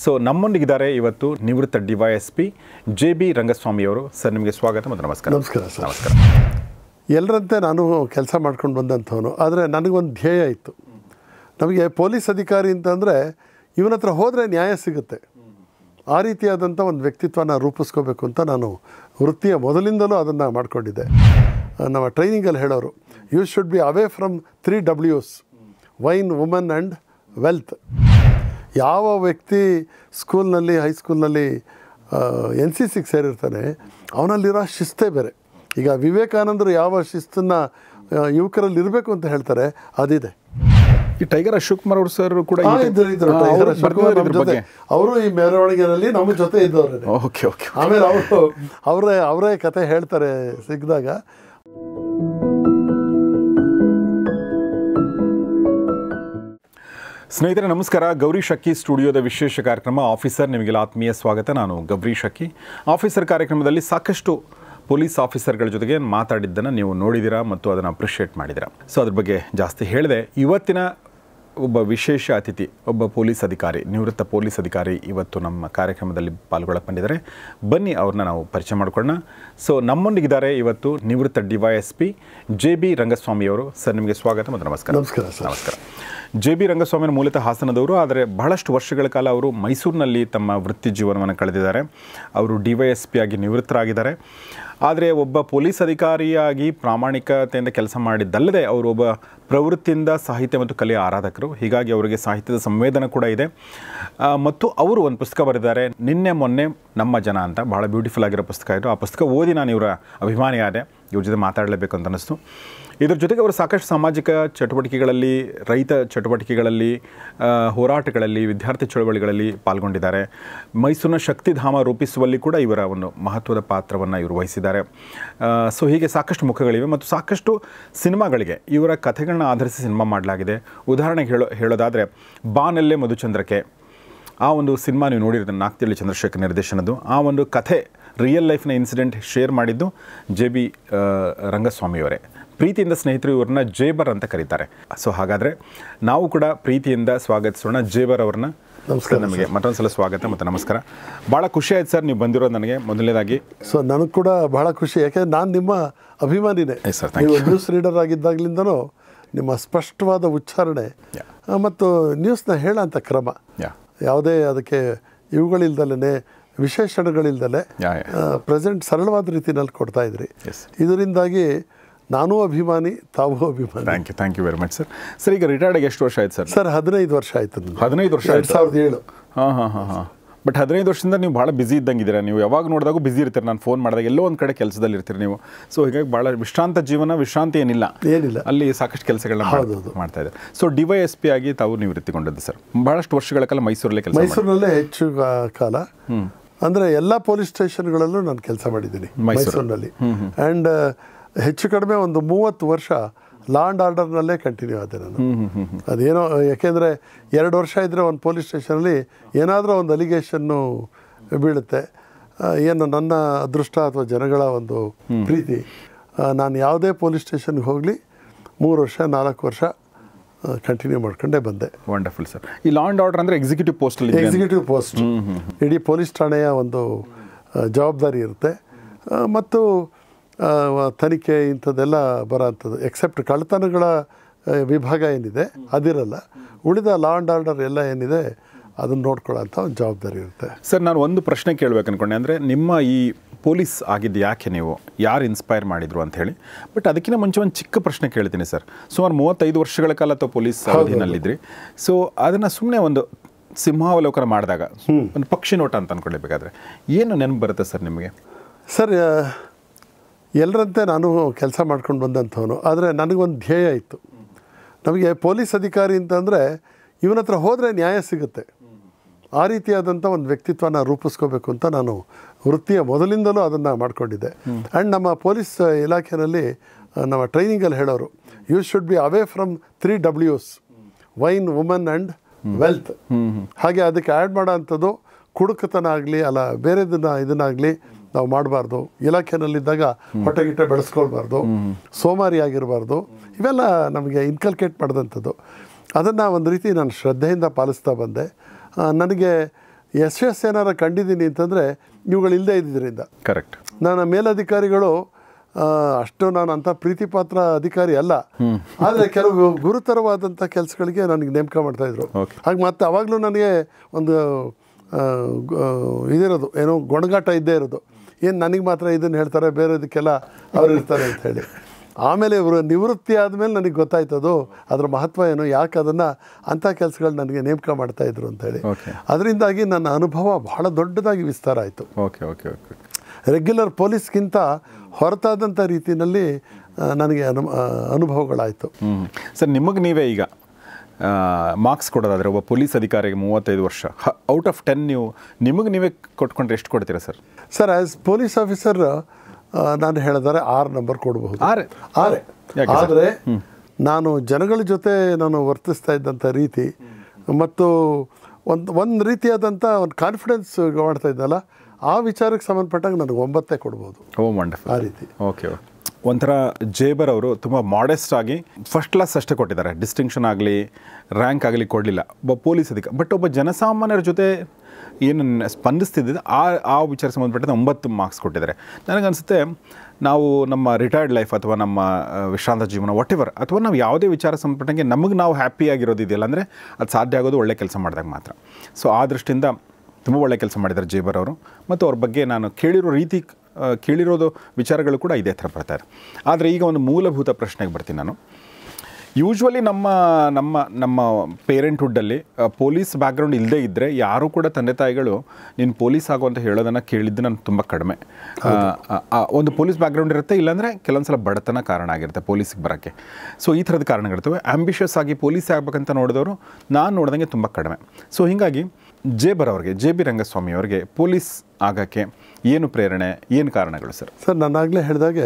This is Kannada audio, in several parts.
ಸೊ ನಮ್ಮೊಂದಿಗಿದ್ದಾರೆ ಇವತ್ತು ನಿವೃತ್ತ D Y S P J B ರಂಗಸ್ವಾಮಿಯವರು ಸರ್ ನಿಮಗೆ ಸ್ವಾಗತ ಮತ್ತು ನಮಸ್ಕಾರ ನಮಸ್ಕಾರ ಸರ್ ನಮಸ್ಕಾರ ಎಲ್ಲರಂತೆ ನಾನು ಕೆಲಸ ಮಾಡ್ಕೊಂಡು ಬಂದಂಥವನು ಆದರೆ ನನಗೊಂದು ಧ್ಯೇಯ ಇತ್ತು ನಮಗೆ ಪೊಲೀಸ್ ಅಧಿಕಾರಿ ಅಂತಂದರೆ ಇವನ ಹತ್ರ ಹೋದರೆ ನ್ಯಾಯ ಸಿಗುತ್ತೆ ಆ ರೀತಿಯಾದಂಥ ಒಂದು ವ್ಯಕ್ತಿತ್ವನ ರೂಪಿಸ್ಕೋಬೇಕು ಅಂತ ನಾನು ವೃತ್ತಿಯ ಮೊದಲಿಂದಲೂ ಅದನ್ನು ಮಾಡ್ಕೊಂಡಿದ್ದೆ ಆ, ನಮ್ಮ ಟ್ರೈನಿಂಗಲ್ಲಿ ಹೇಳೋರು you should be away from three ಡಬ್ಲ್ಯೂಸ್ ವೈನ್ ವುಮನ್ ಆ್ಯಂಡ್ ವೆಲ್ತ್ ಯಾವ ವ್ಯಕ್ತಿ ಸ್ಕೂಲ್ನಲ್ಲಿ ಹೈಸ್ಕೂಲ್ನಲ್ಲಿ ಎನ್ ಸಿ ಸಿಗೆ ಸೇರಿರ್ತಾನೆ ಅವನಲ್ಲಿರೋ ಶಿಸ್ತೇ ಬೇರೆ ಈಗ ವಿವೇಕಾನಂದರು ಯಾವ ಶಿಸ್ತನ್ನು ಯುವಕರಲ್ಲಿ ಇರಬೇಕು ಅಂತ ಹೇಳ್ತಾರೆ ಅದಿದೆ ಈ ಟೈಗರ್ ಅಶೋಕ್ ಕುಮಾರ್ ಅವರು ಸರ್ ಕೂಡ ಆ, ಇದ್ರು, ಇದ್ರು. ಟೈಗರ್ ಅಶೋಕ್ ಕುಮಾರ್ ನಮ್ಮ ಜೊತೆ ಅವರು ಈ ಮೆರವಣಿಗೆನಲ್ಲಿ ನಮ್ಮ ಜೊತೆ ಇದ್ದವ್ರೆ ಓಕೆ ಓಕೆ ಆಮೇಲೆ ಅವರು ಅವರೇ ಅವರೇ ಕತೆ ಹೇಳ್ತಾರೆ ಸಿಕ್ಕಿದಾಗ ಸ್ನೇಹಿತರೆ ನಮಸ್ಕಾರ ಗೌರಿ ಶಕ್ಕಿ ಸ್ಟುಡಿಯೋದ ವಿಶೇಷ ಕಾರ್ಯಕ್ರಮ ಆಫೀಸರ್ ನಿಮಗೆಲ್ಲ ಆತ್ಮೀಯ ಸ್ವಾಗತ ನಾನು ಗೌರಿ ಶಕ್ಕಿ ಆಫೀಸರ್ ಕಾರ್ಯಕ್ರಮದಲ್ಲಿ ಸಾಕಷ್ಟು ಪೊಲೀಸ್ ಆಫೀಸರ್ಗಳ ಜೊತೆಗೆ ಮಾತಾಡಿದ್ದನ್ನು ನೀವು ನೋಡಿದ್ದೀರಾ ಮತ್ತು ಅದನ್ನು ಅಪ್ರಿಷಿಯೇಟ್ ಮಾಡಿದ್ದೀರಾ ಸೊ ಅದ್ರ ಬಗ್ಗೆ ಜಾಸ್ತಿ ಹೇಳಿದೆ ಇವತ್ತಿನ ಒಬ್ಬ ವಿಶೇಷ ಅತಿಥಿ ಒಬ್ಬ ಪೊಲೀಸ್ ಅಧಿಕಾರಿ ನಿವೃತ್ತ ಪೊಲೀಸ್ ಅಧಿಕಾರಿ ಇವತ್ತು ನಮ್ಮ ಕಾರ್ಯಕ್ರಮದಲ್ಲಿ ಪಾಲ್ಗೊಳ್ಳಕ್ಕೆ ಬಂದಿದ್ದಾರೆ ಬನ್ನಿ ಅವ್ರನ್ನ ನಾವು ಪರಿಚಯ ಮಾಡ್ಕೊಳ್ಳೋಣ ಸೊ ನಮ್ಮೊಂದಿಗಿದ್ದಾರೆ ಇವತ್ತು ನಿವೃತ್ತ D Y S P J B ರಂಗಸ್ವಾಮಿಯವರು ಸರ್ ನಿಮಗೆ ಸ್ವಾಗತ ಮತ್ತು ನಮಸ್ಕಾರ ನಮಸ್ಕಾರ ಸರ್ ನಮಸ್ಕಾರ ಜೆ ಬಿ ರಂಗಸ್ವಾಮಿ ಮೂಲತಃ ಹಾಸನದವರು ಆದರೆ ಬಹಳಷ್ಟು ವರ್ಷಗಳ ಕಾಲ ಅವರು ಮೈಸೂರಿನಲ್ಲಿ ತಮ್ಮ ವೃತ್ತಿ ಜೀವನವನ್ನು ಕಳೆದಿದ್ದಾರೆ ಅವರು ಡಿ ವೈ ಎಸ್ ಪಿ ಆಗಿ ನಿವೃತ್ತರಾಗಿದ್ದಾರೆ ಆದರೆ ಒಬ್ಬ ಪೊಲೀಸ್ ಅಧಿಕಾರಿಯಾಗಿ ಪ್ರಾಮಾಣಿಕತೆಯಿಂದ ಕೆಲಸ ಮಾಡಿದ್ದಲ್ಲದೆ ಅವರು ಒಬ್ಬ ಪ್ರವೃತ್ತಿಯಿಂದ ಸಾಹಿತ್ಯ ಮತ್ತು ಕಲೆಯ ಆರಾಧಕರು ಹೀಗಾಗಿ ಅವರಿಗೆ ಸಾಹಿತ್ಯದ ಸಂವೇದನೆ ಕೂಡ ಇದೆ ಆ, ಮತ್ತು ಅವರು ಒಂದು ಪುಸ್ತಕ ಬರೆದಿದ್ದಾರೆ ನಿನ್ನೆ ಮೊನ್ನೆ ನಮ್ಮ ಜನ ಅಂತ ಬಹಳ ಬ್ಯೂಟಿಫುಲ್ ಆಗಿರೋ ಪುಸ್ತಕ ಇದು ಆ ಪುಸ್ತಕ ಓದಿ ನಾನು ಇವರ ಅಭಿಮಾನಿ ಆದೆ ಇವ್ರ ಜೊತೆ ಮಾತಾಡಲೇಬೇಕು ಅಂತ ಅನ್ನಿಸ್ತು ಇದ್ರ ಜೊತೆಗೆ ಅವರು ಸಾಕಷ್ಟು ಸಾಮಾಜಿಕ ಚಟುವಟಿಕೆಗಳಲ್ಲಿ ರೈತ ಚಟುವಟಿಕೆಗಳಲ್ಲಿ ಆ, ಹೋರಾಟಗಳಲ್ಲಿ ವಿದ್ಯಾರ್ಥಿ ಚಳವಳಿಗಳಲ್ಲಿ ಪಾಲ್ಗೊಂಡಿದ್ದಾರೆ ಮೈಸೂರಿನ ಶಕ್ತಿಧಾಮ ರೂಪಿಸುವಲ್ಲಿ ಕೂಡ ಇವರ ಒಂದು ಮಹತ್ವದ ಪಾತ್ರವನ್ನು ಇವರು ವಹಿಸಿದ್ದಾರೆ ಸೊ ಹೀಗೆ ಸಾಕಷ್ಟು ಮುಖಗಳಿವೆ ಮತ್ತು ಸಾಕಷ್ಟು ಸಿನಿಮಾಗಳಿಗೆ ಇವರ ಕಥೆಗಳನ್ನ ಆಧರಿಸಿ ಸಿನಿಮಾ ಮಾಡಲಾಗಿದೆ ಉದಾಹರಣೆಗೆ ಹೇಳೋ ಹೇಳೋದಾದರೆ ಬಾನಲ್ಲೇ ಮಧುಚಂದ್ರಕ್ಕೆ ಆ ಒಂದು ಸಿನಿಮಾ ನೀವು ನೋಡಿರೋದು ನಾಗ್ತಿಳ್ಳಿ ಚಂದ್ರಶೇಖರ್ ನಿರ್ದೇಶನದ್ದು ಆ ಒಂದು ಕಥೆ ರಿಯಲ್ ಲೈಫ್ನ ಇನ್ಸಿಡೆಂಟ್ ಶೇರ್ ಮಾಡಿದ್ದು ಜೆ ಬಿ ರಂಗಸ್ವಾಮಿಯವರೇ ಪ್ರೀತಿಯಿಂದ ಸ್ನೇಹಿತರು ಇವ್ರನ್ನ ಜೇಬರ್ ಅಂತ ಕರೀತಾರೆ ಸೊ ಹಾಗಾದರೆ ನಾವು ಕೂಡ ಪ್ರೀತಿಯಿಂದ ಸ್ವಾಗತಿಸೋಣ ಜೇಬರ್ ಅವ್ರನ್ನ ನಮಸ್ಕಾರ ನಮಗೆ ಮತ್ತೊಂದು ಸಲ ಸ್ವಾಗತ ಮತ್ತು ನಮಸ್ಕಾರ ಭಾಳ ಖುಷಿ ಆಯ್ತು ಸರ್ ನೀವು ಬಂದಿರೋದು ನನಗೆ ಮೊದಲನೇದಾಗಿ ಸೊ ನನಗೆ ಕೂಡ ಬಹಳ ಖುಷಿ ಯಾಕೆಂದ್ರೆ ನಾನು ನಿಮ್ಮ ಅಭಿಮಾನಿನೇ Yes, sir. Thank ನೀವು ನ್ಯೂಸ್ ರೀಡರ್ ಆಗಿದ್ದಾಗಲಿಂದನೂ ನಿಮ್ಮ ಸ್ಪಷ್ಟವಾದ ಉಚ್ಚಾರಣೆ Yeah. ಆ, ಮತ್ತು ನ್ಯೂಸ್ನ ಹೇಳೋಂಥ ಕ್ರಮ ಯಾ ಯಾವುದೇ ಅದಕ್ಕೆ ಇವುಗಳಿಲ್ದಲೇ ವಿಶೇಷಣಗಳಿಲ್ದಲೇ ಯಾ ಯಾ ಪ್ರೆಸೆಂಟ್ ಸರಳವಾದ ರೀತಿಯಲ್ಲಿ ಕೊಡ್ತಾ ಇದ್ರಿ ಎಸ್ ಇದರಿಂದಾಗಿ ನಾನೂ ಅಭಿಮಾನಿ ತಾವೂ ಅಭಿಮಾನಿ thank you thank you very much sir sir ಈಗ ರಿಟೈರ್ಡ್ ಆಗಿ ಎಷ್ಟು ವರ್ಷ ಆಯ್ತು ಸರ್ ಸರ್ ಹದಿನೈದು ವರ್ಷ ಆಯ್ತು ನನಗೆ. ಹದಿನೈದು ವರ್ಷ ಎರಡು ಆಯ್ತು ಸಾವಿರದ ಏಳು ಹಾಂ ಹಾಂ ಹಾಂ ಹಾಂ ಬಟ್ ಹದಿನೈದು ವರ್ಷದಿಂದ ನೀವು ಭಾಳ ಬ್ಯುಸಿ ಇದ್ದಂಗಿದ್ದೀರಾ ನೀವು ಯಾವಾಗ ನೋಡಿದಾಗೂ ಬ್ಯುಸಿ ಇರ್ತೀರಿ ನಾನು ಫೋನ್ ಮಾಡಿದಾಗ ಎಲ್ಲೋ ಒಂದು ಕಡೆ ಕೆಲಸದಲ್ಲಿ ಇರ್ತೀರಿ ನೀವು ಸೊ ಹೀಗಾಗಿ ಭಾಳ ವಿಶ್ರಾಂತ ಜೀವನ ವಿಶ್ರಾಂತಿ ಏನಿಲ್ಲ ಏನಿಲ್ಲ ಅಲ್ಲಿ ಸಾಕಷ್ಟು ಕೆಲಸಗಳನ್ನ ಹೌದೌದು. ಮಾಡ್ತಾ ಇದ್ದಾರೆ so D Y S P ಆಗಿ ತಾವು ನಿವೃತ್ತಿಗೊಂಡದ್ದು ಸರ್ ಭಾಳಷ್ಟು ವರ್ಷಗಳ ಕಾಲ ಮೈಸೂರಲ್ಲೇ ಕೆಲಸ ಮೈಸೂರಿನಲ್ಲೇ ಹೆಚ್ಚು ಕಾ- ಕಾಲ ಅಂದರೆ ಎಲ್ಲ ಪೊಲೀಸ್ ಸ್ಟೇಷನ್ಗಳಲ್ಲೂ ನಾನು ಕೆಲಸ ಮಾಡಿದ್ದೀನಿ ಮೈಸೂರು. ಮೈಸೂರಿನಲ್ಲಿ ಆ್ಯಂಡ್ ಹೆಚ್ಚು ಕಡಿಮೆ ಒಂದು ಮೂವತ್ತು ವರ್ಷ ಲಾ ಆ್ಯಂಡ್ ಆರ್ಡರ್ನಲ್ಲೇ ಕಂಟಿನ್ಯೂ ಆದೆ ನಾನು ಅದೇನೋ ಯಾಕೆಂದರೆ ಎರಡು ವರ್ಷ ಇದ್ದರೆ ಒಂದು ಪೊಲೀಸ್ ಸ್ಟೇಷನಲ್ಲಿ ಏನಾದರೂ ಒಂದು ಅಲಿಗೇಷನ್ನು ಬೀಳುತ್ತೆ ಆ, ಏನು ನನ್ನ ಅದೃಷ್ಟ ಅಥವಾ ಜನಗಳ ಒಂದು ಪ್ರೀತಿ ಆ, ನಾನು ಯಾವುದೇ ಪೊಲೀಸ್ ಸ್ಟೇಷನ್ಗೆ ಹೋಗಲಿ ಮೂರು ವರ್ಷ ನಾಲ್ಕು ವರ್ಷ ಕಂಟಿನ್ಯೂ ಮಾಡ್ಕೊಂಡೇ ಬಂದೆ ವಂಡರ್ಫುಲ್ ಸರ್ ಈ ಲಾ ಆ್ಯಂಡ್ ಆರ್ಡರ್ ಅಂದರೆ ಎಕ್ಸಿಕ್ಯೂಟಿವ್ ಪೋಸ್ಟಲ್ಲಿ ಎಕ್ಸಿಕ್ಯೂಟಿವ್ ಪೋಸ್ಟ್ ಇಡೀ ಪೊಲೀಸ್ ಠಾಣೆಯ ಒಂದು ಆ, ಜವಾಬ್ದಾರಿ ಇರುತ್ತೆ ಆ, ಮತ್ತು ಆ, ತನಿಖೆ ಇಂಥದ್ದೆಲ್ಲ ಬರೋಂಥದ್ದು ಎಕ್ಸೆಪ್ಟ್ ಕಳ್ಳತನಗಳ ಆ, ವಿಭಾಗ ಏನಿದೆ ಅದಿರಲ್ಲ ಉಳಿದ ಲಾ ಆ್ಯಂಡ್ ಆರ್ಡರ್ ಎಲ್ಲ ಏನಿದೆ ಅದನ್ನು ನೋಡ್ಕೊಳ್ಳೋಂಥ ಒಂದು ಜವಾಬ್ದಾರಿ ಇರುತ್ತೆ ಸರ್ ನಾನು ಒಂದು ಪ್ರಶ್ನೆ ಕೇಳಬೇಕು ಅನ್ಕೊಂಡೆ ಅಂದರೆ ನಿಮ್ಮ ಈ ಪೊಲೀಸ್ ಆಗಿದ್ದು ಯಾಕೆ ನೀವು ಯಾರು ಇನ್ಸ್ಪೈರ್ ಮಾಡಿದ್ರು ಅಂತ ಹೇಳಿ ಬಟ್ ಅದಕ್ಕಿಂತ ಮುಂಚೆ ಒಂದು ಚಿಕ್ಕ ಪ್ರಶ್ನೆ ಕೇಳ್ತೀನಿ ಸರ್ ಸುಮಾರು ಮೂವತ್ತೈದು ವರ್ಷಗಳ ಕಾಲ ತಾವು ಪೊಲೀಸ್ ಅವಧಿನಲ್ಲಿದ್ರಿ ಸೊ ಅದನ್ನು ಸುಮ್ಮನೆ ಒಂದು ಸಿಂಹಾವಲೋಕನ ಮಾಡಿದಾಗ ಒಂದು ಪಕ್ಷಿ ನೋಟ ಅಂತ ಅನ್ಕೊಳ್ಬೇಕಾದ್ರೆ ಏನು ನೆನಪು ಬರುತ್ತೆ ಸರ್ ನಿಮಗೆ ಸರ್ ಆ, ಎಲ್ಲರಂತೆ ನಾನು ಕೆಲಸ ಮಾಡ್ಕೊಂಡು ಬಂದಂಥವನು ಆದರೆ ನನಗೊಂದು ಧ್ಯೇಯ ಇತ್ತು ನಮಗೆ ಪೊಲೀಸ್ ಅಧಿಕಾರಿ ಅಂತಂದರೆ ಇವನ ಹತ್ರ ಹೋದರೆ ನ್ಯಾಯ ಸಿಗುತ್ತೆ ಆ ರೀತಿಯಾದಂಥ ಒಂದು ವ್ಯಕ್ತಿತ್ವನ ರೂಪಿಸ್ಕೋಬೇಕು ಅಂತ ನಾನು ವೃತ್ತಿಯ ಮೊದಲಿಂದಲೂ ಅದನ್ನು ಮಾಡ್ಕೊಂಡಿದ್ದೆ ಆ್ಯಂಡ್ ನಮ್ಮ ಪೊಲೀಸ್ ಇಲಾಖೆಯಲ್ಲಿ ಆ, ನಮ್ಮ ಟ್ರೈನಿಂಗಲ್ಲಿ ಹೇಳೋರು you should be away from three ಡಬ್ಲ್ಯೂಸ್ ವೈನ್ ವುಮನ್ ಆ್ಯಂಡ್ ವೆಲ್ತ್ ಹಾಗೆ ಅದಕ್ಕೆ ಆ್ಯಡ್ ಮಾಡೋ ಅಂಥದ್ದು ಕುಡುಕತನ ಆಗಲಿ ಅಲ್ಲ ಬೇರೆದನ್ನ ಇದನ್ನಾಗಲಿ ನಾವು ಮಾಡಬಾರ್ದು ಇಲಾಖೆನಲ್ಲಿದ್ದಾಗ ಹೊಟ್ಟೆ ಗಿಟ್ಟೆ ಬೆಳೆಸ್ಕೊಳ್ಬಾರ್ದು ಸೋಮಾರಿ ಆಗಿರಬಾರ್ದು ಇವೆಲ್ಲ ನಮಗೆ ಇನ್ಕಲ್ಕೇಟ್ ಮಾಡಿದಂಥದ್ದು ಅದನ್ನು ಒಂದು ರೀತಿ ನಾನು ಶ್ರದ್ಧೆಯಿಂದ ಪಾಲಿಸ್ತಾ ಬಂದೆ ಆ, ನನಗೆ ಯಶಸ್ಸು ಏನಾರ ಕಂಡಿದ್ದೀನಿ ಅಂತಂದರೆ ಇವುಗಳಿಲ್ಲದೆ ಇದ್ದಿದ್ದರಿಂದ ಕರೆಕ್ಟ್ ನನ್ನ ಮೇಲಧಿಕಾರಿಗಳು ಆ, ಅಷ್ಟು ನಾನು ಅಂಥ ಪ್ರೀತಿ ಪಾತ್ರ ಅಧಿಕಾರಿ ಅಲ್ಲ ಆದರೆ ಕೆಲವು ಗುರುತರವಾದಂಥ ಕೆಲಸಗಳಿಗೆ ನನಗೆ ನೇಮಕ ಮಾಡ್ತಾಯಿದ್ರು Okay. ಹಾಗೆ ಮತ್ತೆ ಅವಾಗಲೂ ನನಗೆ ಒಂದು ಆ, ಗ- ಆ, ಇದಿರೋದು ಏನೋ ಗೊಣಗಾಟ ಇದ್ದೇ ಇರೋದು ಏನು ನನಗೆ ಮಾತ್ರ ಇದನ್ನು ಹೇಳ್ತಾರೆ ಬೇರೆದಕ್ಕೆಲ್ಲ ಅವ್ರು ಇರ್ತಾರೆ ಅಂತ ಹೇಳಿ ಆಮೇಲೆ ಇವರು ನಿವೃತ್ತಿ ಆದಮೇಲೆ ನನಗೆ ಗೊತ್ತಾಯ್ತದು ಅದರ ಮಹತ್ವ ಏನು ಯಾಕೆ ಅದನ್ನು ಅಂಥ ಕೆಲಸಗಳು ನನಗೆ ನೇಮಕ ಮಾಡ್ತಾಯಿದ್ರು ಅಂತೇಳಿ Okay. ಅದರಿಂದಾಗಿ ನನ್ನ ಅನುಭವ ಬಹಳ ದೊಡ್ಡದಾಗಿ ವಿಸ್ತಾರ ಆಯಿತು ಓಕೆ ಓಕೆ ಓಕೆ ರೆಗ್ಯುಲರ್ ಪೊಲೀಸ್ಗಿಂತ ಹೊರತಾದಂಥ ರೀತಿಯಲ್ಲಿ ಆ, ನನಗೆ ಅನು ಆ, ಅನುಭವಗಳಾಯಿತು ಹ್ಞೂ ಸರ್ ನಿಮಗೆ ನೀವೇ ಈಗ ಮಾರ್ಕ್ಸ್ ಕೊಡೋದಾದರೆ ಒಬ್ಬ ಪೊಲೀಸ್ ಅಧಿಕಾರಿಗೆ ಮೂವತ್ತೈದು ವರ್ಷ ಔಟ್ ಆಫ್ ಟೆನ್ ನೀವು ನಿಮಗೆ ನೀವೇ ಕೊಟ್ಕೊಂಡ್ರೆ ಎಷ್ಟು ಕೊಡ್ತೀರಾ sir sir as police officer ನಾನು ಹೇಳಿದರೆ ಆರು ನಂಬರ್ ಕೊಡಬಹುದು ಆರೆ ಆರೆ ಯಾಕೆ ಸರ್? ಆದರೆ ನಾನು ಜನಗಳ ಜೊತೆ ನಾನು ವರ್ತಿಸ್ತಾ ಇದ್ದಂಥ ರೀತಿ ಮತ್ತು ಒಂದು ಒಂದು ರೀತಿಯಾದಂಥ ಒಂದು ಕಾನ್ಫಿಡೆನ್ಸ್ ಮಾಡ್ತಾ ಇದ್ದಲ್ಲ ಆ ವಿಚಾರಕ್ಕೆ ಸಂಬಂಧಪಟ್ಟಾಗ ನನಗೆ ಒಂಬತ್ತೇ ಕೊಡ್ಬೋದು ಓ ವಂಡರ್ಫುಲ್ ಆ ರೀತಿ ಓಕೆ ಓಕೆ ಒಂಥರ ಜೇಬರ್ ಅವರು ತುಂಬ ಮಾಡೆಸ್ಟ್ ಆಗಿ ಫಸ್ಟ್ ಕ್ಲಾಸ್ ಅಷ್ಟೇ ಕೊಟ್ಟಿದ್ದಾರೆ ಡಿಸ್ಟಿಂಕ್ಷನ್ ಆಗಲಿ ರ್ಯಾಂಕ್ ಆಗಲಿ ಕೊಡಲಿಲ್ಲ ಒಬ್ಬ ಪೊಲೀಸ್ ಅಧಿಕಾರಿ ಬಟ್ ಒಬ್ಬ ಜನಸಾಮಾನ್ಯರ ಜೊತೆ ಏನು ಸ್ಪಂದಿಸ್ತಿದ್ದ ಆ ಆ ವಿಚಾರ ಸಂಬಂಧಪಟ್ಟಂತೆ ಒಂಬತ್ತು ಮಾರ್ಕ್ಸ್ ಕೊಟ್ಟಿದ್ದಾರೆ ನನಗನ್ಸುತ್ತೆ ನಾವು ನಮ್ಮ ರಿಟೈರ್ಡ್ ಲೈಫ್ ಅಥವಾ ನಮ್ಮ ಆ, ವಿಶ್ರಾಂತ ಜೀವನ ವಾಟ್ ಎವರ್ ಅಥವಾ ನಾವು ಯಾವುದೇ ವಿಚಾರ ಸಂಬಂಧಪಟ್ಟಂಗೆ ನಮಗೆ ನಾವು ಹ್ಯಾಪಿ ಆಗಿರೋದು ಇದೆಯಲ್ಲ ಅಂದರೆ ಅದು ಸಾಧ್ಯ ಆಗೋದು ಒಳ್ಳೆ ಕೆಲಸ ಮಾಡಿದಾಗ ಮಾತ್ರ ಸೊ ಆ ದೃಷ್ಟಿಯಿಂದ ತುಂಬ ಒಳ್ಳೆ ಕೆಲಸ ಮಾಡಿದ್ದಾರೆ ಜೇಬರ್ ಅವರು ಮತ್ತು ಅವ್ರ ಬಗ್ಗೆ ನಾನು ಕೇಳಿರೋ ರೀತಿ ಆ, ಕೇಳಿರೋದು ವಿಚಾರಗಳು ಕೂಡ ಇದೇ ಥರ ಬರ್ತಾರೆ ಆದರೆ ಈಗ ಒಂದು ಮೂಲಭೂತ ಪ್ರಶ್ನೆಗೆ ಬರ್ತೀನಿ ನಾನು ಯೂಶ್ವಲಿ ನಮ್ಮ ನಮ್ಮ ನಮ್ಮ ಪೇರೆಂಟ್ಹುಡ್ಡಲ್ಲಿ ಪೊಲೀಸ್ ಬ್ಯಾಕ್ಗ್ರೌಂಡ್ ಇಲ್ಲದೇ ಇದ್ದರೆ ಯಾರೂ ಕೂಡ ತಂದೆ ತಾಯಿಗಳು ನೀನು ಪೊಲೀಸ್ ಆಗು ಅಂತ ಹೇಳೋದನ್ನು ಕೇಳಿದ್ದು ನಾನು ತುಂಬ ಕಡಿಮೆ ಆ, ಆ, ಆ, ಒಂದು ಪೊಲೀಸ್ ಬ್ಯಾಕ್ಗ್ರೌಂಡ್ ಇರುತ್ತೆ ಇಲ್ಲಾಂದರೆ ಕೆಲವೊಂದು ಸಲ ಬಡತನ ಕಾರಣ ಆಗಿರುತ್ತೆ ಪೊಲೀಸಿಗೆ ಬರೋಕ್ಕೆ ಸೊ ಈ ಥರದ ಕಾರಣಗಳಿರ್ತವೆ ಆಂಬಿಷಿಯಸ್ ಆಗಿ ಪೊಲೀಸ್ ಆಗಬೇಕಂತ ನೋಡಿದವರು ನಾನು ನೋಡ್ದಂಗೆ ತುಂಬ ಕಡಿಮೆ ಸೊ ಹೀಗಾಗಿ ಜೇಬರ್ ಅವ್ರಿಗೆ ಜೆ ಬಿ ರಂಗಸ್ವಾಮಿ ಅವರಿಗೆ ಪೊಲೀಸ್ ಆಗೋಕ್ಕೆ ಏನು ಪ್ರೇರಣೆ ಏನು ಕಾರಣಗಳು ಸರ್ ಸರ್ ನಾನಾಗಲೇ ಹೇಳಿದಾಗೆ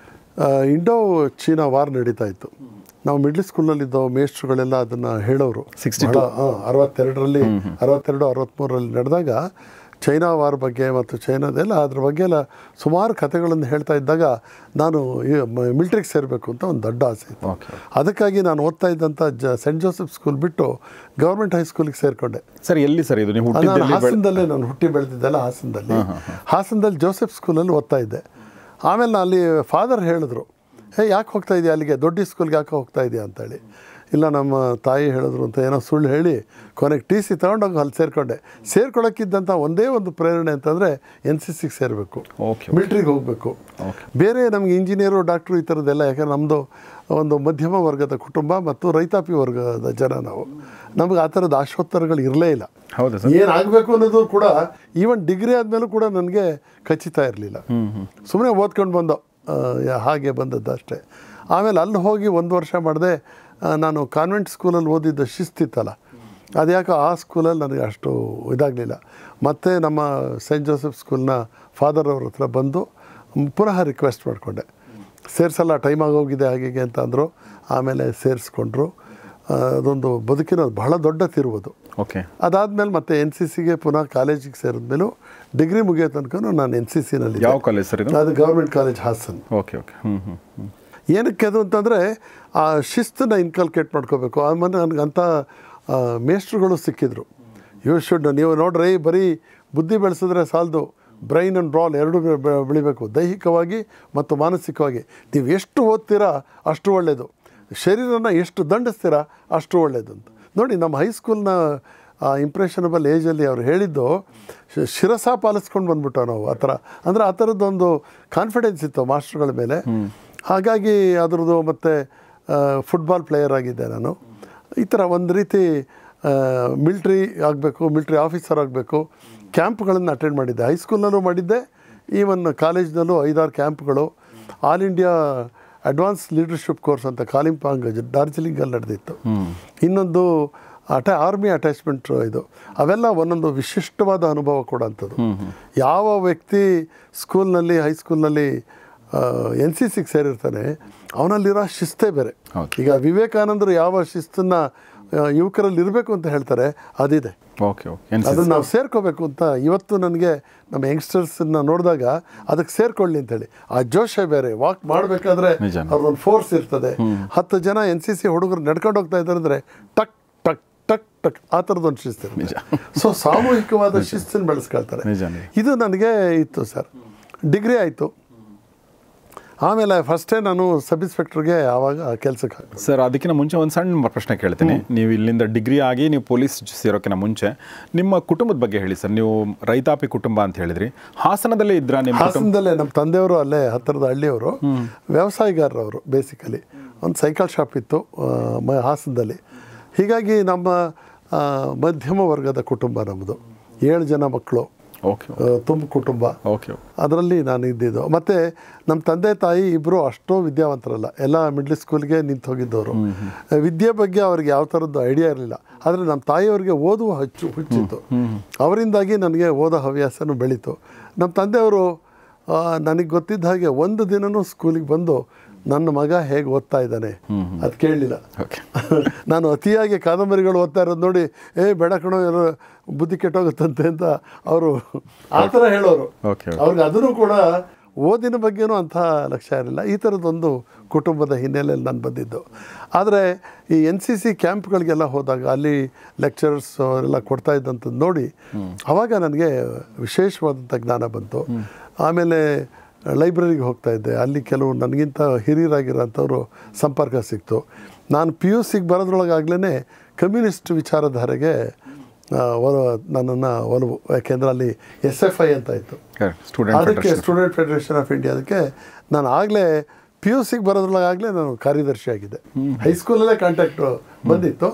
ಆ, ಇಂಡೋ ಚೀನಾ ವಾರ್ ನಡೀತಾ ಇತ್ತು ನಾವು ಮಿಡ್ಲ್ ಸ್ಕೂಲಲ್ಲಿದ್ದೋ ಮೇಸ್ಟ್ರುಗಳೆಲ್ಲ ಅದನ್ನು ಹೇಳೋರು 62. ಬಹಳ, ಆ, ಅರವತ್ತೆರಡರಲ್ಲಿ ಅರವತ್ತೆರಡು ಅರವತ್ತ್ಮೂರರಲ್ಲಿ ನಡೆದಾಗ ಚೈನಾ ವಾರ್ ಬಗ್ಗೆ ಮತ್ತು ಚೈನಾದೆಲ್ಲ ಅದ್ರ ಬಗ್ಗೆ ಎಲ್ಲ ಸುಮಾರು ಕಥೆಗಳನ್ನು ಹೇಳ್ತಾ ಇದ್ದಾಗ ನಾನು ಮಿಲ್ಟ್ರಿಗೆ ಸೇರಬೇಕು ಅಂತ ಒಂದು ದೊಡ್ಡ ಆಸೆ ಇತ್ತು ಓಕೆ ಅದಕ್ಕಾಗಿ ನಾನು ಓದ್ತಾ ಇದ್ದಂಥ ಜ ಸೆಂಟ್ ಜೋಸೆಫ್ ಸ್ಕೂಲ್ ಬಿಟ್ಟು ಗೌರ್ಮೆಂಟ್ ಹೈಸ್ಕೂಲಿಗೆ ಸೇರಿಕೊಂಡೆ ಸರ್ ಎಲ್ಲಿ ಸರ್ ಇದು ನೀವು ನಾನು ಹುಟ್ಟಿದ್ದೆಲ್ಲಿ ಬೆಳೆ ಹಾಸನದಲ್ಲೇ ನಾನು ಹುಟ್ಟಿ ಬೆಳೆದಿದ್ದೆಲ್ಲ ಹಾಸನದಲ್ಲಿ ಹಾಸನದಲ್ಲಿ ಜೋಸೆಫ್ ಸ್ಕೂಲಲ್ಲಿ ಓದ್ತಾ ಇದ್ದೆ ಆಮೇಲೆ ನಾನು ಅಲ್ಲಿ ಫಾದರ್ ಹೇಳಿದ್ರು ಹೇ ಯಾಕೆ ಹೋಗ್ತಾ ಇದೆಯಾ ಅಲ್ಲಿಗೆ ದೊಡ್ಡ ಸ್ಕೂಲ್ಗೆ ಯಾಕೆ ಹೋಗ್ತಾ ಇದೆಯಾ ಅಂತೇಳಿ ಇಲ್ಲ ನಮ್ಮ ತಾಯಿ ಹೇಳಿದ್ರು ಅಂತ ಏನೋ ಸುಳ್ಳು ಹೇಳಿ ಕೊನೆಗೆ ಟಿ ಸಿ ತೊಗೊಂಡೋಗಿ ಅಲ್ಲಿ ಸೇರಿಕೊಂಡೆ ಸೇರ್ಕೊಳ್ಳೋಕ್ಕಿದ್ದಂಥ ಒಂದೇ ಒಂದು ಪ್ರೇರಣೆ ಅಂತಂದರೆ ಎನ್ ಸಿ ಸಿಗೆ ಸೇರಬೇಕು ಓಕೆ ಮಿಲ್ಟ್ರಿಗೆ ಹೋಗಬೇಕು ಬೇರೆ ನಮಗೆ ಇಂಜಿನಿಯರು ಡಾಕ್ಟ್ರು ಈ ಥರದ್ದೆಲ್ಲ ಯಾಕಂದ್ರೆ ನಮ್ಮದು ಒಂದು ಮಧ್ಯಮ ವರ್ಗದ ಕುಟುಂಬ ಮತ್ತು ರೈತಾಪಿ ವರ್ಗದ ಜನ ನಾವು ನಮಗೆ ಆ ಥರದ ಆಶೋತ್ತರಗಳು ಇರಲೇ ಇಲ್ಲ ಹೌದಾ ಸರ್ ಏನಾಗಬೇಕು ಅನ್ನೋದು ಕೂಡ ಈವನ್ ಡಿಗ್ರಿ ಆದಮೇಲೂ ಕೂಡ ನನಗೆ ಖಚಿತ ಇರಲಿಲ್ಲ ಸುಮ್ಮನೆ ಓದ್ಕೊಂಡು ಬಂದೋ ಆ, ಯಾ- ಹಾಗೆ ಬಂದದ್ದು ಅಷ್ಟೇ ಆಮೇಲೆ ಅಲ್ಲಿ ಹೋಗಿ ಒಂದು ವರ್ಷ ಮಾಡಿದೆ ನಾನು ಕಾನ್ವೆಂಟ್ ಸ್ಕೂಲಲ್ಲಿ ಓದಿದ್ದ ಶಿಸ್ತಿತ್ತಲ್ಲ ಅದ್ಯಾಕೋ ಆ ಸ್ಕೂಲಲ್ಲಿ ನನಗೆ ಅಷ್ಟು ಇದಾಗಲಿಲ್ಲ ಮತ್ತು ನಮ್ಮ ಸೆಂಟ್ ಜೋಸೆಫ್ ಸ್ಕೂಲ್ನ ಫಾದರ್ ಅವ್ರ ಹತ್ರ ಬಂದು ಮ್, ಪುನಃ ರಿಕ್ವೆಸ್ಟ್ ಮಾಡಿಕೊಂಡೆ ಸೇರಿಸಲ್ಲ ಟೈಮ್ ಆಗೋಗಿದೆ ಹಾಗೆ ಹೀಗೆ ಅಂತ ಅಂದರು ಆಮೇಲೆ ಸೇರಿಸ್ಕೊಂಡ್ರು ಆ, ಅದೊಂದು ಬದುಕಿನ ಬಹಳ ದೊಡ್ಡ ತಿರುವುದು ಓಕೆ ಅದಾದಮೇಲೆ ಮತ್ತೆ ಎನ್ ಸಿ ಸಿಗೆ ಪುನಃ ಕಾಲೇಜಿಗೆ ಸೇರಿದ್ಮೇಲೂ ಡಿಗ್ರಿ ಮುಗಿಯೋ ತನಕ ನಾನು ಎನ್ ಸಿ ಸಿನಲ್ಲಿ ಯಾವ ಕಾಲೇಜ್ ಸರ್ ಇದು ಅದು government college Hassan okay okay ಹ್ಞೂ ಹ್ಞೂ ಹ್ಞೂ ಏನಕ್ಕೆ ಅದು ಅಂತಂದರೆ ಆ ಶಿಸ್ತನ್ನ ಇನ್ಕಲ್ಕೇಟ್ ಮಾಡ್ಕೋಬೇಕು ಆಮೇಲೆ ನನಗೆ ಅಂಥ ಆ, ಮೇಷ್ಟ್ರುಗಳು ಸಿಕ್ಕಿದ್ರು ಯು ಶುಡ್ ನೀವು ನೋಡ್ರಿ ಬರೀ ಬುದ್ಧಿ ಬೆಳೆಸಿದ್ರೆ ಸಾಲದು ಬ್ರೈನ್ ಆ್ಯಂಡ್ ಬ್ರಾಲ್ ಎರಡೂ ಬೆ- ಬೆ- ಬೆಳಿಬೇಕು ದೈಹಿಕವಾಗಿ ಮತ್ತು ಮಾನಸಿಕವಾಗಿ ನೀವು ಎಷ್ಟು ಓದ್ತೀರಾ ಅಷ್ಟು ಒಳ್ಳೆಯದು ಶರೀರನ ಎಷ್ಟು ದಂಡಿಸ್ತೀರಾ ಅಷ್ಟು ಒಳ್ಳೆಯದು ಅಂತ ನೋಡಿ ನಮ್ಮ ಹೈಸ್ಕೂಲ್ನ ಇಂಪ್ರೆಷನಬಲ್ ಏಜಲ್ಲಿ ಅವ್ರು ಹೇಳಿದ್ದು ಶಿ- ಶಿರಸ ಪಾಲಿಸ್ಕೊಂಡು ಬಂದ್ಬಿಟ್ಟು ನಾವು ಆ ಥರ ಅಂದರೆ ಆ ಥರದ್ದೊಂದು ಕಾನ್ಫಿಡೆನ್ಸ್ ಇತ್ತು ಮಾಸ್ಟ್ರುಗಳ ಮೇಲೆ ಹಾಗಾಗಿ ಅದ್ರದ್ದು ಮತ್ತು ಫುಟ್ಬಾಲ್ ಪ್ಲೇಯರ್ ಆಗಿದ್ದೆ ನಾನು ಈ ಥರ ಒಂದು ರೀತಿ ಮಿಲ್ಟ್ರಿ ಆಗಬೇಕು ಮಿಲ್ಟ್ರಿ ಆಫೀಸರ್ ಆಗಬೇಕು ಕ್ಯಾಂಪ್ಗಳನ್ನು ಅಟೆಂಡ್ ಮಾಡಿದ್ದೆ ಹೈಸ್ಕೂಲ್ನಲ್ಲೂ ಮಾಡಿದ್ದೆ ಈವನ್ ಕಾಲೇಜ್ನಲ್ಲೂ ಐದಾರು ಕ್ಯಾಂಪ್ಗಳು all India advance leadership course ಅಂತ ಕಾಲಿಂಪಾಂಗ್ ಡಾರ್ಜಿಲಿಂಗಲ್ಲಿ ನಡೆದಿತ್ತು ಇನ್ನೊಂದು ಅಟ ಆರ್ಮಿ ಅಟ್ಯಾಚ್ಮೆಂಟ್ ಇದು ಅವೆಲ್ಲ ಒಂದೊಂದು ವಿಶಿಷ್ಟವಾದ ಅನುಭವ ಕೊಡೋಂಥದ್ದು ಯಾವ ವ್ಯಕ್ತಿ ಸ್ಕೂಲ್ನಲ್ಲಿ ಹೈಸ್ಕೂಲ್ನಲ್ಲಿ ಎನ್ ಸಿ ಸಿಗೆ ಸೇರಿರ್ತಾನೆ ಅವನಲ್ಲಿರೋ ಶಿಸ್ತೇ ಬೇರೆ ಹೌದು. ಈಗ ವಿವೇಕಾನಂದರು ಯಾವ ಶಿಸ್ತನ್ನು ಯುವಕರಲ್ಲಿ ಇರಬೇಕು ಅಂತ ಹೇಳ್ತಾರೆ ಅದಿದೆ ಓಕೆ ಓಕೆ ಏನು ಅದನ್ನು ನಾವು ಸೇರ್ಕೋಬೇಕು ಅಂತ ಇವತ್ತು ನನಗೆ ನಮ್ಮ ಯಂಗ್ಸ್ಟರ್ಸನ್ನ ನೋಡಿದಾಗ ಅದಕ್ಕೆ ಸೇರ್ಕೊಳ್ಳಿ ಅಂತೇಳಿ ಆ ಜೋಶೇ ಬೇರೆ ವಾಕ್ ಮಾಡಬೇಕಾದ್ರೆ ನಿಜಾನೇ. ಅವ್ರದ್ದೊಂದು ಫೋರ್ಸ್ ಇರ್ತದೆ ಹತ್ತು ಜನ ಎನ್ ಸಿ ಸಿ ಹುಡುಗರು ನಡ್ಕೊಂಡು ಹೋಗ್ತಾ ಇದ್ದಾರೆ ಅಂದರೆ ಟಕ್ ಟಕ್ ಟಕ್ ಟಕ್ ಆ ಥರದೊಂದು ಶಿಸ್ತಿರುತ್ತೆ ಸೊ ಸಾಮೂಹಿಕವಾದ ಶಿಸ್ತನ್ನು ಬೆಳೆಸ್ಕೊಳ್ತಾರೆ ನಿಜ ನಿಜ ಇದು ನನಗೆ ಇತ್ತು ಸರ್ ಡಿಗ್ರಿ ಆಯಿತು ಆಮೇಲೆ ಫಸ್ಟೇ ನಾನು ಸಬ್ ಇನ್ಸ್ಪೆಕ್ಟರ್ಗೆ ಆವಾಗ ಕೆಲಸಕ್ಕೆ ಹಾಕಿದೆ ಸರ್ ಅದಕ್ಕಿಂತ ಮುಂಚೆ ಒಂದು ಸಣ್ಣ ಪ್ರಶ್ನೆ ಕೇಳ್ತೀನಿ ನೀವು ಇಲ್ಲಿಂದ ಡಿಗ್ರಿ ಆಗಿ ನೀವು ಪೊಲೀಸ್ ಸೇರೋಕ್ಕಿಂತ ಮುಂಚೆ ನಿಮ್ಮ ಕುಟುಂಬದ ಬಗ್ಗೆ ಹೇಳಿ ಸರ್ ನೀವು ರೈತಾಪಿ ಕುಟುಂಬ ಅಂತ ಹೇಳಿದ್ರಿ ಹಾಸನದಲ್ಲೇ ಇದ್ರ ನಿಮ್ಮ ಕುಟುಂಬ ಹಾಸನದಲ್ಲೇ ನಮ್ಮ ತಂದೆಯವರು ಅಲ್ಲೇ ಹತ್ತಿರದ ಹಳ್ಳಿಯವರು ವ್ಯವಸಾಯಗಾರರವರು ಬೇಸಿಕಲಿ ಒಂದು ಸೈಕಲ್ ಶಾಪ್ ಇತ್ತು ಆ, ಮ ಹಾಸನದಲ್ಲಿ ಹೀಗಾಗಿ ನಮ್ಮ ಆ, ಮಧ್ಯಮ ವರ್ಗದ ಕುಟುಂಬ ನಮ್ಮದು ಏಳು ಜನ ಮಕ್ಕಳು ಓಕೆ ತುಂಬ ಕುಟುಂಬ ಓಕೆ ಅದರಲ್ಲಿ ನಾನು ಇದ್ದಿದ್ದು ಮತ್ತು ನಮ್ಮ ತಂದೆ ತಾಯಿ ಇಬ್ಬರು ಅಷ್ಟೋ ವಿದ್ಯಾವಂತರಲ್ಲ ಎಲ್ಲ ಮಿಡ್ಲ್ ಸ್ಕೂಲ್ಗೆ ನಿಂತು ಹೋಗಿದ್ದವರು ವಿದ್ಯೆ ಬಗ್ಗೆ ಅವ್ರಿಗೆ ಯಾವ ಥರದ್ದು ಐಡಿಯಾ ಇರಲಿಲ್ಲ ಆದರೆ ನಮ್ಮ ತಾಯಿಯವರಿಗೆ ಓದುವ ಹಚ್ಚು ಹುಚ್ಚಿತ್ತು ಅವರಿಂದಾಗಿ ನನಗೆ ಓದೋ ಹವ್ಯಾಸನೂ ಬೆಳೀತು ನಮ್ಮ ತಂದೆಯವರು ನನಗೆ ಗೊತ್ತಿದ್ದ ಹಾಗೆ ಒಂದು ದಿನನೂ ಸ್ಕೂಲಿಗೆ ಬಂದು ನನ್ನ ಮಗ ಹೇಗೆ ಓದ್ತಾ ಇದ್ದಾನೆ ಅದು ಕೇಳಲಿಲ್ಲ ಓಕೆ ನಾನು ಅತಿಯಾಗಿ ಕಾದಂಬರಿಗಳು ಓದ್ತಾ ಇರೋದು ನೋಡಿ ಏ ಬೇಡ ಕಣೋ ಏನೋ ಬುದ್ಧಿ ಕೆಟ್ಟೋಗುತ್ತಂತೆ ಅಂತ ಅವರು ಆ ಥರ ಹೇಳೋರು ಓಕೆ ಅವ್ರಿಗೆ ಅದನ್ನು ಕೂಡ ಓದಿನ ಬಗ್ಗೆನೂ ಅಂಥ ಲಕ್ಷ್ಯ ಇರಲಿಲ್ಲ ಈ ಥರದ್ದೊಂದು ಕುಟುಂಬದ ಹಿನ್ನೆಲೆಯಲ್ಲಿ ನಾನು ಬಂದಿದ್ದು ಆದರೆ ಈ ಎನ್ ಸಿ ಸಿ ಕ್ಯಾಂಪ್ಗಳಿಗೆಲ್ಲ ಹೋದಾಗ ಅಲ್ಲಿ ಲೆಕ್ಚರ್ಸ್ ಅವರೆಲ್ಲ ಕೊಡ್ತಾ ಇದ್ದಂಥದ್ದು ನೋಡಿ ಆವಾಗ ನನಗೆ ವಿಶೇಷವಾದಂಥ ಜ್ಞಾನ ಬಂತು ಆಮೇಲೆ ಲೈಬ್ರರಿಗೆ ಹೋಗ್ತಾ ಇದ್ದೆ ಅಲ್ಲಿ ಕೆಲವು ನನಗಿಂತ ಹಿರಿಯರಾಗಿರೋಂಥವ್ರು ಸಂಪರ್ಕ ಸಿಕ್ತು ನಾನು ಪಿ ಯು ಸಿಗೆ ಬರೋದ್ರೊಳಗಾಗಲೇ ಕಮ್ಯುನಿಸ್ಟ್ ವಿಚಾರಧಾರೆಗೆ ಆ, ಒಲ ನನ್ನನ್ನು ಒಲವು ಯಾಕೆಂದರೆ ಅಲ್ಲಿ ಎಸ್ ಎಫ್ ಐ ಅಂತ ಇತ್ತು ಸ್ಟೂಡೆಂಟ್ ಅದಕ್ಕೆ ಸ್ಟೂಡೆಂಟ್ ಫೆಡರೇಷನ್ ಆಫ್ ಇಂಡಿಯಾ ಅದಕ್ಕೆ ನಾನು ಆಗಲೇ ಪಿ ಯು ಸಿಗೆ ಬರೋದ್ರೊಳಗಾಗಲೇ ನಾನು ಕಾರ್ಯದರ್ಶಿ ಆಗಿದ್ದೆ ಹೈಸ್ಕೂಲಲ್ಲೇ ಕಾಂಟ್ಯಾಕ್ಟ್ ಬಂದಿತ್ತು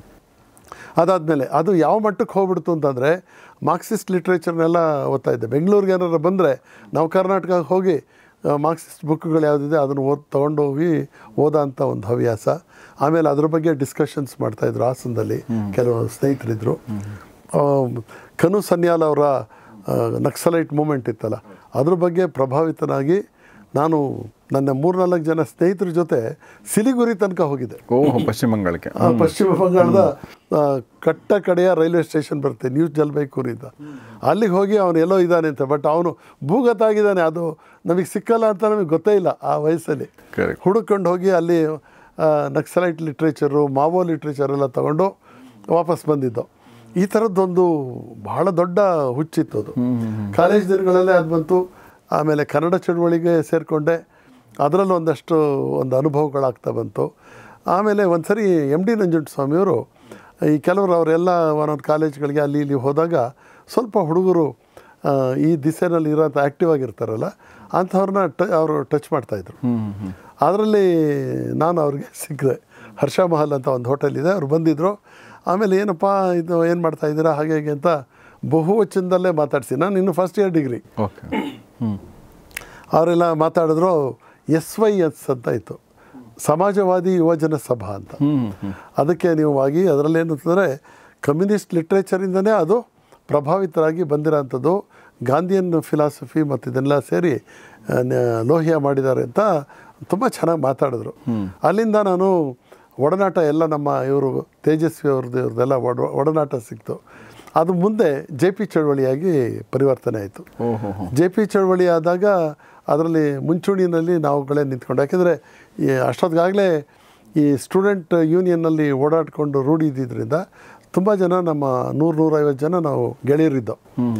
ಅದಾದಮೇಲೆ ಅದು ಯಾವ ಮಟ್ಟಕ್ಕೆ ಹೋಗ್ಬಿಡ್ತು ಅಂತಂದರೆ ಮಾರ್ಕ್ಸಿಸ್ಟ್ ಲಿಟ್ರೇಚರ್ನೆಲ್ಲ ಓದ್ತಾ ಇದ್ದೆ ಬೆಂಗಳೂರಿಗೆ ಏನಾರು ಬಂದರೆ ನಾವು ಕರ್ನಾಟಕಕ್ಕೆ ಹೋಗಿ ಆ, ಮಾರ್ಕ್ಸಿಸ್ಟ್ ಬುಕ್ಗಳು ಯಾವುದಿದೆ ಅದನ್ನು ಓದ್ ತೊಗೊಂಡು ಹೋಗಿ ಓದೋ ಅಂಥ ಒಂದು ಹವ್ಯಾಸ ಆಮೇಲೆ ಅದ್ರ ಬಗ್ಗೆ ಡಿಸ್ಕಷನ್ಸ್ ಮಾಡ್ತಾಯಿದ್ರು ಹಾಸನದಲ್ಲಿ ಕೆಲವು ಸ್ನೇಹಿತರಿದ್ದರು ಆ, ಕನು ಸನ್ಯಾಲ್ ಅವರ ಆ, ನಕ್ಸಲೈಟ್ ಮೂಮೆಂಟ್ ಇತ್ತಲ್ಲ ಅದ್ರ ಬಗ್ಗೆ ಪ್ರಭಾವಿತನಾಗಿ ನಾನು ನನ್ನ ಮೂರ್ನಾಲ್ಕು ಜನ ಸ್ನೇಹಿತರ ಜೊತೆ ಸಿಲಿಗುರಿ ತನಕ ಹೋಗಿದ್ದೆ ಓಹ್ ಪಶ್ಚಿಮ ಬಂಗಾಳಕ್ಕೆ ಆ ಪಶ್ಚಿಮ ಬಂಗಾಳದ ಆ, ಕಟ್ಟ ಕಡೆಯ ರೈಲ್ವೆ ಸ್ಟೇಷನ್ ಬರುತ್ತೆ ನ್ಯೂ ಜಲ್ಬೈಗೂರಿಂದ ಅಲ್ಲಿಗೆ ಹೋಗಿ ಅವನು ಎಲ್ಲೋ ಇದ್ದಾನೆ ಅಂತ ಬಟ್ ಅವನು ಭೂಗತ ಆಗಿದ್ದಾನೆ ಅದು ನಮಗೆ ಸಿಕ್ಕಲ್ಲ ಅಂತ ನಮಗೆ ಗೊತ್ತೇ ಇಲ್ಲ ಆ ವಯಸ್ಸಲ್ಲಿ ಕರೆಕ್ಟ್ ಹುಡುಕೊಂಡು ಹೋಗಿ ಅಲ್ಲಿ ಆ, ನಕ್ಸಲೈಟ್ ಲಿಟ್ರೇಚರು ಮಾವೋ ಲಿಟ್ರೇಚರ್ ಎಲ್ಲ ತಗೊಂಡು ವಾಪಸ್ ಬಂದಿದ್ದು ಈ ಥರದ್ದೊಂದು ಬಹಳ ದೊಡ್ಡ ಹುಚ್ಚಿತ್ತು ಅದು ಕಾಲೇಜ್ ದಿನಗಳಲ್ಲೇ ಅದು ಬಂತು ಆಮೇಲೆ ಕನ್ನಡ ಚಳುವಳಿಗೆ ಸೇರಿಕೊಂಡೆ ಅದರಲ್ಲೂ ಒಂದಷ್ಟು ಒಂದು ಅನುಭವಗಳಾಗ್ತಾ ಬಂತು ಆಮೇಲೆ ಒಂದು ಸರಿ ಎಮ್ ಡಿ ನಂಜುಂಡಸ್ವಾಮಿಯವರು ಈ ಕೆಲವರು ಅವರೆಲ್ಲ ಒಂದೊಂದು ಕಾಲೇಜ್ಗಳಿಗೆ ಅಲ್ಲಿ ಇಲ್ಲಿ ಹೋದಾಗ ಸ್ವಲ್ಪ ಹುಡುಗರು ಆ, ಈ ದಿಸೆನಲ್ಲಿ ಇರೋಂಥ ಆ್ಯಕ್ಟಿವ್ ಆಗಿರ್ತಾರಲ್ಲ ಅಂಥವ್ರನ್ನ ಟ ಅವರು ಟಚ್ ಮಾಡ್ತಾಯಿದ್ರು ಅದರಲ್ಲಿ ನಾನು ಅವ್ರಿಗೆ ಸಿಕ್ಕಿದೆ ಹರ್ಷ ಮಹಲ್ ಅಂತ ಒಂದು ಹೋಟೆಲ್ ಇದೆ ಅವ್ರು ಬಂದಿದ್ದರು ಆಮೇಲೆ ಏನಪ್ಪ ಇದು ಏನು ಮಾಡ್ತಾ ಇದ್ದೀರಾ ಹಾಗೆ ಹೀಗೆ ಅಂತ ಬಹುವಚನದಲ್ಲೇ ಮಾತಾಡಿಸಿ ನಾನು ಇನ್ನು ಫಸ್ಟ್ ಇಯರ್ ಡಿಗ್ರಿ ಓಕೆ ಹ್ಞೂ ಅವರೆಲ್ಲ ಮಾತಾಡಿದ್ರು ಎಸ್ ವೈ ಎಸ್ ಅಂತ ಇತ್ತು ಸಮಾಜವಾದಿ ಯುವಜನ ಸಭಾ ಅಂತ ಹ್ಞೂ ಹ್ಞೂ ಅದಕ್ಕೆ ನೀವು ಆಗಿ ಅದರಲ್ಲಿ ಏನಂತಂದರೆ ಕಮ್ಯುನಿಸ್ಟ್ ಲಿಟ್ರೇಚರಿಂದನೇ ಅದು ಪ್ರಭಾವಿತರಾಗಿ ಬಂದಿರೋಂಥದ್ದು ಗಾಂಧಿಯನ್ ಫಿಲಾಸಫಿ ಮತ್ತು ಇದನ್ನೆಲ್ಲ ಸೇರಿ ಆ, ನ- ಲೋಹಿಯಾ ಮಾಡಿದ್ದಾರೆ ಅಂತ ತುಂಬ ಚೆನ್ನಾಗಿ ಮಾತಾಡಿದ್ರು ಅಲ್ಲಿಂದ ನಾನು ಒಡನಾಟ ಎಲ್ಲ ನಮ್ಮ ಇವರು ತೇಜಸ್ವಿ ಅವ್ರದ್ದು ಇವ್ರದ್ದೆಲ್ಲ ಒಡ ಒಡನಾಟ ಸಿಕ್ತು ಅದು ಮುಂದೆ ಜೆ ಪಿ ಚಳವಳಿಯಾಗಿ ಪರಿವರ್ತನೆ ಆಯಿತು ಓಹೋ ಹೋ ಜೆ ಪಿ ಚಳವಳಿ ಆದಾಗ ಅದರಲ್ಲಿ ಮುಂಚೂಣಿನಲ್ಲಿ ನಾವುಗಳೇ ನಿಂತ್ಕೊಂಡು ಯಾಕೆಂದರೆ ಈ ಅಷ್ಟೊತ್ತಿಗಾಗಲೇ ಈ ಸ್ಟೂಡೆಂಟ್ ಯೂನಿಯನ್ನಲ್ಲಿ ಓಡಾಡಿಕೊಂಡು ರೂಢಿ ಇದ್ದಿದ್ದರಿಂದ ತುಂಬ ಜನ ನಮ್ಮ ನೂರು ನೂರೈವತ್ತು ಜನ ನಾವು ಗೆಳೆಯರಿದ್ದೋ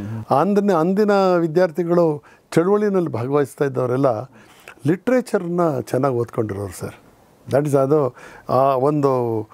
ಅಂದಿನ ಅಂದಿನ ವಿದ್ಯಾರ್ಥಿಗಳು ಚಳುವಳಿನಲ್ಲಿ ಭಾಗವಹಿಸ್ತಾ ಇದ್ದವರೆಲ್ಲ ಲಿಟ್ರೇಚರ್ನ ಚೆನ್ನಾಗಿ ಓದ್ಕೊಂಡಿರೋರು ಸರ್ ದಟ್ ಇಸ್ ಅದು ಆ ಒಂದು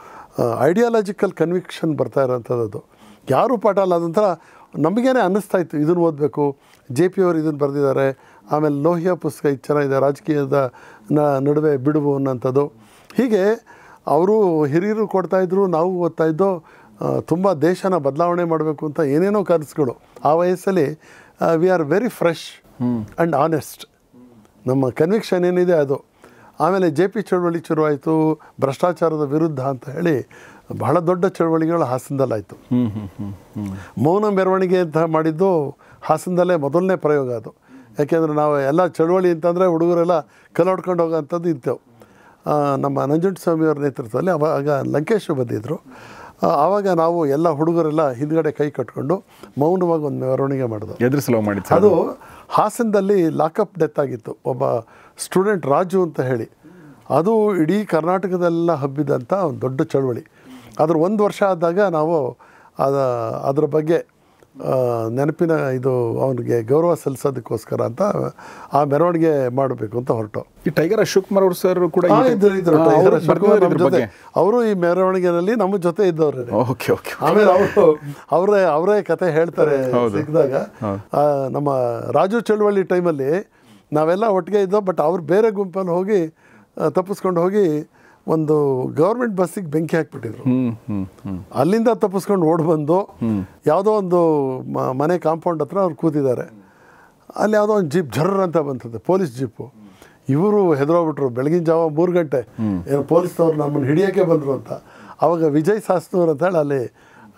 ಐಡಿಯಾಲಜಿಕಲ್ ಕನ್ವಿಕ್ಷನ್ ಬರ್ತಾ ಇರೋಂಥದ್ದು ಯಾರೂ ಪಾಠ ಅಲ್ಲ ಅದೊಂಥರ ನಮಗೇನೆ ಅನ್ನಿಸ್ತಾ ಇತ್ತು ಇದನ್ನು ಓದಬೇಕು ಜೆ ಪಿ ಅವರು ಇದನ್ನು ಬರೆದಿದ್ದಾರೆ ಆಮೇಲೆ ಲೋಹಿಯಾ ಪುಸ್ತಕ ಇದು ಚೆನ್ನಾಗಿದೆ ರಾಜಕೀಯದ ನ- ನಡುವೆ ಬಿಡುವು ಅನ್ನೋಂಥದ್ದು ಹೀಗೆ ಅವರು ಹಿರಿಯರು ಕೊಡ್ತಾಯಿದ್ರು ನಾವು ಓದ್ತಾ ಇದ್ದೋ ತುಂಬ ದೇಶನ ಬದಲಾವಣೆ ಮಾಡಬೇಕು ಅಂತ ಏನೇನೋ ಕನಸುಗಳು ಆ ವಯಸ್ಸಲ್ಲಿ we are very fresh and honest ನಮ್ಮ ಕನ್ವಿಕ್ಷನ್ ಏನಿದೆ ಅದು ಆಮೇಲೆ ಜೆ ಪಿ ಚಳವಳಿ ಶುರುವಾಯಿತು ಭ್ರಷ್ಟಾಚಾರದ ವಿರುದ್ಧ ಅಂತ ಹೇಳಿ ಬಹಳ ದೊಡ್ಡ ಚಳವಳಿಗಳು ಹಾಸನದಲ್ಲಾಯಿತು ಹ್ಞೂ ಹ್ಞೂ ಹ್ಞೂ ಹ್ಞೂ ಮೌನ ಮೆರವಣಿಗೆ ಅಂತ ಮಾಡಿದ್ದು ಹಾಸನದಲ್ಲೇ ಮೊದಲನೇ ಪ್ರಯೋಗ ಅದು ಯಾಕೆಂದರೆ ನಾವು ಎಲ್ಲ ಚಳವಳಿ ಅಂತಂದರೆ ಹುಡುಗರೆಲ್ಲ ಕಲ್ಲೊಡ್ಕೊಂಡು ಹೋಗೋಂಥದ್ದು ಇರ್ತೇವೆ ಆ, ನಮ್ಮ ನಂಜುಂಡಸ್ವಾಮಿಯವ್ರ ನೇತೃತ್ವದಲ್ಲಿ ಅವಾಗ ಲಂಕೇಶ್ ಬಂದಿದ್ದರು ಆ, ಆವಾಗ ನಾವು ಎಲ್ಲ ಹುಡುಗರೆಲ್ಲ ಹಿಂದ್ಗಡೆ ಕೈ ಕಟ್ಕೊಂಡು ಮೌನವಾಗಿ ಒಂದು ಮೆರವಣಿಗೆ ಮಾಡಿದ್ವು ಎದುರು ಸ್ಲೋ ಮಾಡಿದ್ದು ಸರ್ ಅದು ಹಾಸನದಲ್ಲಿ ಲಾಕಪ್ ಡೆತ್ ಆಗಿತ್ತು ಒಬ್ಬ ಸ್ಟೂಡೆಂಟ್ ರಾಜು ಅಂತ ಹೇಳಿ ಅದು ಇಡೀ ಕರ್ನಾಟಕದೆಲ್ಲ ಹಬ್ಬಿದಂಥ ಒಂದು ದೊಡ್ಡ ಚಳವಳಿ ಅದ್ರ ಒಂದು ವರ್ಷ ಆದಾಗ ನಾವು ಅದ ಅದ್ರ ಬಗ್ಗೆ ಆ, ನೆನಪಿನ ಇದು ಅವನಿಗೆ ಗೌರವ ಸಲ್ಲಿಸೋದಕ್ಕೋಸ್ಕರ ಅಂತ ಆ ಮೆರವಣಿಗೆ ಮಾಡಬೇಕು ಅಂತ ಹೊರಟು ಈ ಟೈಗರ್ ಅಶೋಕ್ ಕುಮಾರ್ ಅವ್ರು ಸರ್ ಕೂಡ ಆ, ಇದ್ರು ಇದ್ರು ಹಾ, ಟೈಗರ್ ಅವ್ರು ಅಶೋಕ್ ಬರ್ದಿದ್ದಾರೆ ನಮ್ಮ ಇದ್ರ ಜೊತೆ ಬಗ್ಗೆ ಅವರು ಈ ಮೆರವಣಿಗೆನಲ್ಲಿ ನಮ್ಮ ಜೊತೆ ಇದ್ದವ್ರೆ ಓಕೆ ಓಕೆ ಆಮೇಲೆ ಅವರು ಅವರೇ ಅವರೇ ಕತೆ ಹೇಳ್ತಾರೆ ಸಿಕ್ಕಿದಾಗ ಆ, ನಮ್ಮ ರಾಜು ಚಳುವಳಿ ಟೈಮಲ್ಲಿ ನಾವೆಲ್ಲ ಒಟ್ಟಿಗೆ ಇದ್ದೋ ಬಟ್ ಅವ್ರು ಬೇರೆ ಗುಂಪಲ್ಲಿ ಹೋಗಿ ಆ, ತಪ್ಪಿಸ್ಕೊಂಡು ಹೋಗಿ ಒಂದು ಗೌರ್ಮೆಂಟ್ ಬಸ್ಸಿಗೆ ಬೆಂಕಿ ಹಾಕ್ಬಿಟ್ಟಿದ್ರು ಹ್ಮ್ ಹ್ಮ್ ಹ್ಮ್ ಅಲ್ಲಿಂದ ತಪ್ಪಿಸ್ಕೊಂಡು ಓಡ್ ಬಂದು ಯಾವುದೋ ಒಂದು ಮ- ಮನೆ ಕಾಂಪೌಂಡ್ ಹತ್ರ ಅವ್ರು ಕೂತಿದ್ದಾರೆ ಅಲ್ಲಿ ಯಾವುದೋ ಒಂದು ಜೀಪ್ ಜರ್ರ್ ಅಂತ ಬಂತದೆ ಪೊಲೀಸ್ ಜೀಪು ಇವರು ಹೆದರೋಗ್ಬಿಟ್ರು ಬೆಳಗಿನ ಜಾವ ಮೂರು ಗಂಟೆ ಏನು ಪೊಲೀಸ್ನವ್ರು ನಮ್ಮನ್ನು ಹಿಡಿಯೋಕ್ಕೆ ಬಂದರು ಅಂತ ಆವಾಗ ವಿಜಯ್ ಸಾಸ್ನೂರ್ ಅಂತ ಹೇಳಿ ಅಲ್ಲಿ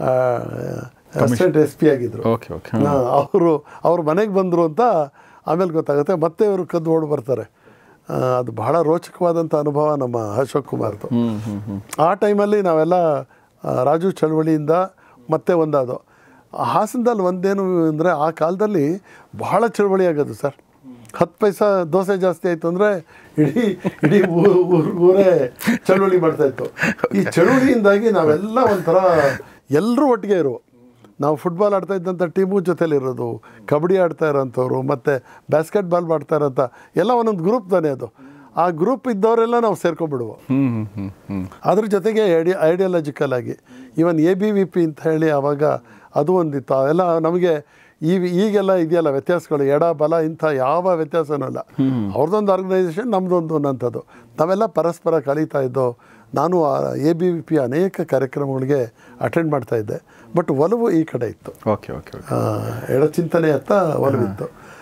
ಅಸಿಸ್ಟೆಂಟ್ ಎಸ್ ಪಿ ಆಗಿದ್ರು ಓಕೆ ಓಕೆ ಅವರು ಅವ್ರ ಮನೆಗೆ ಬಂದರು ಅಂತ ಆಮೇಲೆ ಗೊತ್ತಾಗುತ್ತೆ ಮತ್ತೆ ಇವರು ಕದ್ದು ಓಡಿ ಬರ್ತಾರೆ ಆ, ಅದು ಬಹಳ ರೋಚಕವಾದಂಥ ಅನುಭವ ನಮ್ಮ ಅಶೋಕ್ ಕುಮಾರ್ದು ಹ್ಮ್ ಹ್ಮ್ ಹ್ಮ್ ಆ ಟೈಮಲ್ಲಿ ನಾವೆಲ್ಲ ಆ, ರಾಜು ಚಳವಳಿಯಿಂದ ಮತ್ತೆ ಒಂದಾದು ಆ ಹಾಸನದಲ್ಲಿ ಒಂದೇನು ಅಂದರೆ ಆ ಕಾಲದಲ್ಲಿ ಬಹಳ ಚಳವಳಿ ಆಗೋದು ಸರ್ ಹತ್ತು ಪೈಸಾ ದೋಸೆ ಜಾಸ್ತಿ ಆಯಿತು ಅಂದರೆ ಇಡೀ ಇಡೀ ಊರು ಊರು ಊರೇ ಚಳವಳಿ ಮಾಡ್ತಾಯಿತ್ತು ಈ ಚಳವಳಿಯಿಂದಾಗಿ ನಾವೆಲ್ಲ ಒಂಥರ ಎಲ್ಲರೂ ಒಟ್ಟಿಗೆ ಇರುವ ನಾವು ಫುಟ್ಬಾಲ್ ಆಡ್ತಾ ಇದ್ದಂಥ ಟೀಮು ಜೊತೆಲಿರೋದು ಕಬಡ್ಡಿ ಆಡ್ತಾ ಇರೋಂಥವ್ರು ಮತ್ತು ಬ್ಯಾಸ್ಕೆಟ್ ಬಾಲ್ ಮಾಡ್ತಾ ಇರೋಂಥ ಎಲ್ಲ ಒಂದೊಂದು ಗ್ರೂಪ್ ತಾನೇ ಅದು ಆ ಗ್ರೂಪ್ ಇದ್ದವರೆಲ್ಲ ನಾವು ಸೇರ್ಕೊಂಡ್ಬಿಡುವ ಹ್ಮ್ ಹ್ಮ್ ಹ್ಮ್ ಹ್ಮ್ ಅದ್ರ ಜೊತೆಗೆ ಐಡಿ ಐಡಿಯಾಲಜಿಕಲ್ ಆಗಿ ಈವನ್ ಎ ಬಿ ವಿ ಪಿ ಅಂತ ಹೇಳಿ ಆವಾಗ ಅದು ಒಂದಿತ್ತು ಅವೆಲ್ಲ ನಮಗೆ ಈ ಈಗೆಲ್ಲ ಇದೆಯಲ್ಲ ವ್ಯತ್ಯಾಸಗಳು ಎಡ ಬಲ ಇಂಥ ಯಾವ ವ್ಯತ್ಯಾಸನೂ ಇಲ್ಲ ಅವ್ರದ್ದೊಂದು ಆರ್ಗನೈಸೇಷನ್ ನಮ್ಮದೊಂದು ಅನ್ನೋಂಥದ್ದು ನಾವೆಲ್ಲ ಪರಸ್ಪರ ಕಳೀತಾ ಇದ್ದೋ ನಾನು ಎ ಬಿ ವಿ ಪಿ ಅನೇಕ ಕಾರ್ಯಕ್ರಮಗಳಿಗೆ ಅಟೆಂಡ್ ಮಾಡ್ತಾ ಇದ್ದೆ ಬಟ್ ಒಲವು ಈ ಕಡೆ ಇತ್ತು ಓಕೆ ಓಕೆ ಓಕೆ ಆ, ಎಡಚಿಂತನೆ ಅಂತ ಒಲವಿತ್ತು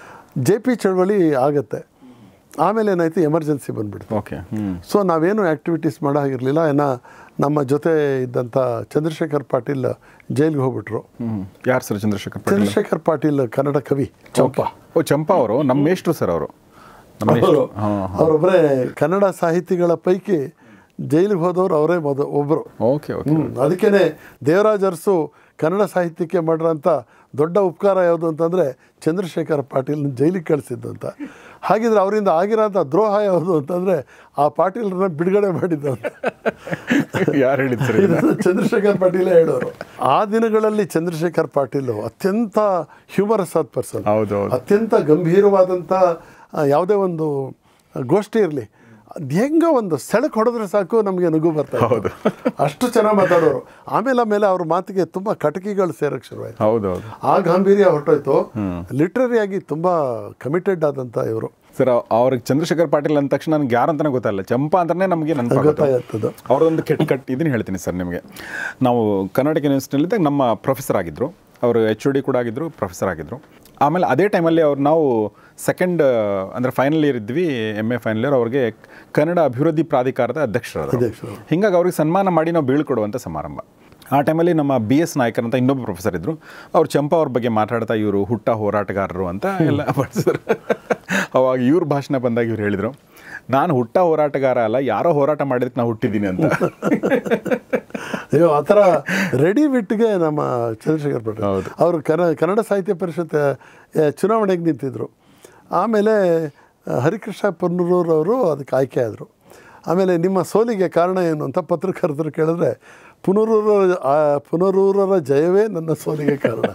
ಜೆ ಪಿ ಚಳವಳಿ ಆಗತ್ತೆ ಆಮೇಲೆ ಏನಾಯ್ತು ಎಮರ್ಜೆನ್ಸಿ ಬಂದ್ಬಿಡ್ತು ಓಕೆ ಹ್ಮ್ ಸೊ ನಾವೇನು ಆ್ಯಕ್ಟಿವಿಟೀಸ್ ಮಾಡೋ ಹಾಗಿರಲಿಲ್ಲ ಇನ್ನು ನಮ್ಮ ಜೊತೆ ಇದ್ದಂಥ ಚಂದ್ರಶೇಖರ್ ಪಾಟೀಲ್ ಜೈಲಿಗೆ ಹೋಗ್ಬಿಟ್ರು ಹ್ಮ್ ಯಾರು ಸರ್ ಚಂದ್ರಶೇಖರ್ ಪಾಟೀಲ್ ಚಂದ್ರಶೇಖರ್ ಪಾಟೀಲ್ ಕನ್ನಡ ಕವಿ ಚಂಪಾ ಓ ಚಂಪಾ ಅವರು ನಮ್ಮ ಮೇಷ್ಟ್ರು ಸರ್ ಅವರು ನಮ್ಮ ಅವರು ಮೇಷ್ಟ್ರು ಹಾಂ ಅವರೊಬ್ಬರೇ ಕನ್ನಡ ಸಾಹಿತಿಗಳ ಪೈಕಿ ಜೈಲಿಗೆ ಹೋದವರು ಅವರೇ ಮೊದ ಒಬ್ಬರು ಓಕೆ ಓಕೆ ಅದಕ್ಕೇ ದೇವರಾಜ್ ಅರಸು ಕನ್ನಡ ಸಾಹಿತ್ಯಕ್ಕೆ ಮಾಡಿರೋಂಥ ದೊಡ್ಡ ಉಪಕಾರ ಯಾವುದು ಅಂತಂದರೆ ಚಂದ್ರಶೇಖರ ಪಾಟೀಲ್ನ ಜೈಲಿಗೆ ಕಳಿಸಿದ್ದು ಅಂತ ಹಾಗಿದ್ರೆ ಅವರಿಂದ ಆಗಿರೋಂಥ ದ್ರೋಹ ಯಾವುದು ಅಂತಂದರೆ ಆ ಪಾಟೀಲ್ರನ್ನ ಬಿಡುಗಡೆ ಮಾಡಿದ್ದು ಅಂತ ಯಾರು ಹೇಳಿದ್ದು ಸರ್ ಇದನ್ನು ಚಂದ್ರಶೇಖರ್ ಪಾಟೀಲೇ ಹೇಳೋರು ಆ ದಿನಗಳಲ್ಲಿ ಚಂದ್ರಶೇಖರ್ ಪಾಟೀಲ್ ಅತ್ಯಂತ ಹ್ಯೂಮರಸ್ ಆದ ಪರ್ಸನ್ ಹೌದು ಹೌದು ಅತ್ಯಂತ ಗಂಭೀರವಾದಂಥ ಆ, ಯಾವುದೇ ಒಂದು ಗೋಷ್ಠಿ ಇರಲಿ ಅದು ಹೆಂಗೋ ಒಂದು ಸೆಳಕ್ ಹೊಡೆದ್ರೆ ಸಾಕು ನಮಗೆ ನಗು ಬರ್ತಾ ಇತ್ತು. ಅಷ್ಟು ಚೆನ್ನಾಗಿ ಮಾತಾಡೋರು ಆಮೇಲೆ ಆಮೇಲೆ ಅವ್ರ ಮಾತಿಗೆ ತುಂಬ ಕಟಕಿಗಳು ಸೇರಕ್ಕೆ ಶುರುವಾಯಿತು ಹೌದು ಹೌದು ಆ ಗಾಂಭೀರ್ಯ ಹೊರಟೋಯ್ತು ಲಿಟ್ರರಿಯಾಗಿ ತುಂಬ ಕಮಿಟೆಡ್ ಆದಂಥ ಇವರು ಸರ್ ಅವ್ರಿಗೆ ಚಂದ್ರಶೇಖರ್ ಪಾಟೀಲ್ ಅಂದ ತಕ್ಷಣ ನನಗೆ ಯಾರು ಅಂತಾನೆ ಗೊತ್ತಾಗಲ್ಲ ಚಂಪಾ ಅಂತಾನೆ ನಮಗೆ ನನ್ನ ಗೊತ್ತಾಗತ್ತದು ಅವ್ರದ್ದೊಂದು ಕೆಟ್ಟ ಕಟ್ ಇದನ್ನು ಹೇಳ್ತೀನಿ ಸರ್ ನಿಮಗೆ ನಾವು ಕರ್ನಾಟಕ ಯೂನಿವರ್ಸಿಟಿಯಲ್ಲಿದ್ದಾಗ ನಮ್ಮ ಪ್ರೊಫೆಸರ್ ಆಗಿದ್ದರು ಅವರು ಎಚ್ ಒ ಡಿ ಕೂಡ ಆಗಿದ್ದರು ಪ್ರೊಫೆಸರ್ ಆಗಿದ್ದರು ಆಮೇಲೆ ಅದೇ ಟೈಮಲ್ಲಿ ಅವ್ರು ನಾವು ಸೆಕೆಂಡ್ ಅಂದರೆ ಫೈನಲ್ ಇಯರ್ ಇದ್ವಿ ಎಮ್ ಎ ಫೈನಲ್ ಇಯರ್ ಅವ್ರಿಗೆ ಕನ್ನಡ ಅಭಿವೃದ್ಧಿ ಪ್ರಾಧಿಕಾರದ ಅಧ್ಯಕ್ಷರಾದರು ಅಧ್ಯಕ್ಷರು. ಹಿಂಗಾಗಿ ಅವ್ರಿಗೆ ಸನ್ಮಾನ ಮಾಡಿ ನಾವು ಬೀಳ್ಕೊಡುವಂಥ ಸಮಾರಂಭ ಆ ಟೈಮಲ್ಲಿ ನಮ್ಮ ಬಿ ಎಸ್ ನಾಯ್ಕರ್ ಅಂತ ಇನ್ನೊಬ್ಬ ಪ್ರೊಫೆಸರ್ ಇದ್ದರು ಅವ್ರು ಚಂಪಾ ಅವ್ರ ಬಗ್ಗೆ ಮಾತಾಡ್ತಾ ಇವರು ಹುಟ್ಟ ಹೋರಾಟಗಾರರು ಅಂತ ಎಲ್ಲ ಬಳಸಿದ್ರು ಅವಾಗ ಇವ್ರ ಭಾಷಣ ಬಂದಾಗ ಇವ್ರು ಹೇಳಿದರು ನಾನು ಹುಟ್ಟ ಹೋರಾಟಗಾರ ಅಲ್ಲ ಯಾರೋ ಹೋರಾಟ ಮಾಡಿದಕ್ಕೆ ನಾನು ಹುಟ್ಟಿದ್ದೀನಿ ಅಂತ ಅಯ್ಯೋ ಆ ಥರ ರೆಡಿ ಬಿಟ್ಟಿಗೆ ನಮ್ಮ ಚಂದ್ರಶೇಖರ್ ಪಾಟೀಲ್ ಹೌದು. ಅವರು ಕನ್ನ ಕನ್ನಡ ಸಾಹಿತ್ಯ ಪರಿಷತ್ ಆ, ಚುನಾವಣೆಗೆ ನಿಂತಿದ್ದರು ಆಮೇಲೆ ಆ, ಹರಿಕೃಷ್ಣ ಪನ್ನೂರೂರ್ ಅವರು ಅದಕ್ಕೆ ಆಯ್ಕೆ ಆದರು ಆಮೇಲೆ ನಿಮ್ಮ ಸೋಲಿಗೆ ಕಾರಣ ಏನು ಅಂತ ಪತ್ರಕರ್ತರು ಕೇಳಿದ್ರೆ ಪುನರೂರ ಆ, ಪುನರೂರರ ಜಯವೇ ನನ್ನ ಸೋಲಿಗೆ ಕಾರಣ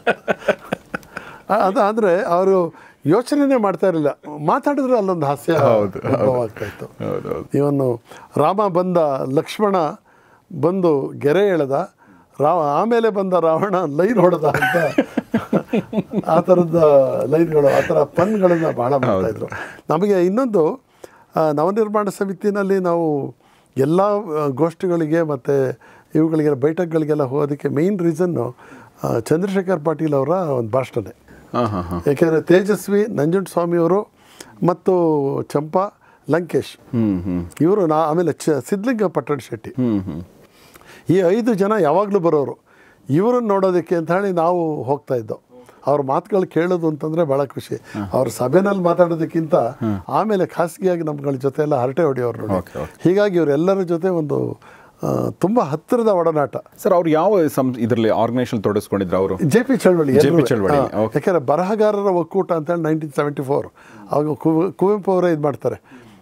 ಆ- ಅದು ಅಂದರೆ ಅವರು ಯೋಚನೆನೇ ಮಾಡ್ತಾ ಇರಲಿಲ್ಲ ಮಾತಾಡಿದ್ರೆ ಅಲ್ಲೊಂದು ಹಾಸ್ಯ ಹೌದು, ಉದ್ಭವ ಆಗ್ತಾ ಇತ್ತು ಹೌದು ಹೌದು ಇವನು ರಾಮ ಬಂದ ಲಕ್ಷ್ಮಣ ಬಂದು ಗೆರೆ ಎಳೆದ ರಾ ಆಮೇಲೆ ಬಂದ ರಾವಣ ಲೈನ್ ಹೊಡೆದ ಅಂತ ಆ ಥರದ ಲೈನ್ಗಳು ಆ ಥರ ಪನ್ಗಳನ್ನು ಭಾಳ ಮಾಡ್ತಾಯಿದ್ರು ನಮಗೆ ಇನ್ನೊಂದು ಆ, ನವನಿರ್ಮಾಣ ಸಮಿತಿನಲ್ಲಿ ನಾವು ಎಲ್ಲ ಆ, ಗೋಷ್ಠಿಗಳಿಗೆ ಮತ್ತು ಇವುಗಳಿಗೆ ಬೈಠಕ್ಗಳಿಗೆಲ್ಲ ಹೋಗೋದಕ್ಕೆ ಮೇಯ್ನ್ ರೀಸನ್ನು ಚಂದ್ರಶೇಖರ್ ಪಾಟೀಲ್ ಅವರ ಒಂದು ಭಾಷಣನೇ ಹಾಂ ಹಾಂ ಹಾಂ ಯಾಕೆಂದರೆ ತೇಜಸ್ವಿ ನಂಜುಂಡಸ್ವಾಮಿಯವರು ಮತ್ತು ಚಂಪಾ ಲಂಕೇಶ್ ಹ್ಞೂ ಹ್ಞೂ ಇವರು ನಾ ಆಮೇಲೆ ಚ ಸಿದ್ಧಲಿಂಗ ಪಟ್ಟಣ ಶೆಟ್ಟಿ ಹ್ಞೂ ಹ್ಞೂ ಈ ಐದು ಜನ ಯಾವಾಗಲೂ ಬರೋರು ಇವರನ್ನು ನೋಡೋದಕ್ಕೆ ಅಂತ ಹೇಳಿ ನಾವು ಹೋಗ್ತಾ ಇದ್ದೋ ಅವ್ರ ಮಾತುಗಳು ಕೇಳೋದು ಅಂತಂದರೆ ಭಾಳ ಖುಷಿ ಅವ್ರ ಸಭೆನಲ್ಲಿ ಮಾತಾಡೋದಕ್ಕಿಂತ ಆಮೇಲೆ ಖಾಸಗಿಯಾಗಿ ನಮ್ಗಳ ಜೊತೆ ಎಲ್ಲ ಹರಟೆ ಹೊಡೆಯೋರು ನೋಡಿ ಓಕೆ ಓಕೆ ಹೀಗಾಗಿ ಇವರೆಲ್ಲರ ಜೊತೆ ಒಂದು ತುಂಬ ಹತ್ತಿರದ ಒಡನಾಟ ಸರ್ ಅವ್ರು ಯಾವ ಸಂ ಇದರಲ್ಲಿ ಆರ್ಗನೈಸೇಷನ್ ತೊಡಗಿಸ್ಕೊಂಡಿದ್ರು ಅವರು ಜೆ ಪಿ ಚಳವಳಿ JP ಎಲ್ರೂ. ಚಳವಳಿ, ಹಾ. ಓಕೆ. ಯಾಕೆಂದ್ರೆ ಬರಹಗಾರರ ಒಕ್ಕೂಟ ಅಂತೇಳಿ ನೈನ್ಟೀನ್ ಸೆವೆಂಟಿ ಫೋರ್ ಆವಾಗ ಕುವೆ- ಕುವೆಂಪು ಅವರೇ ಇದು ಮಾಡ್ತಾರೆ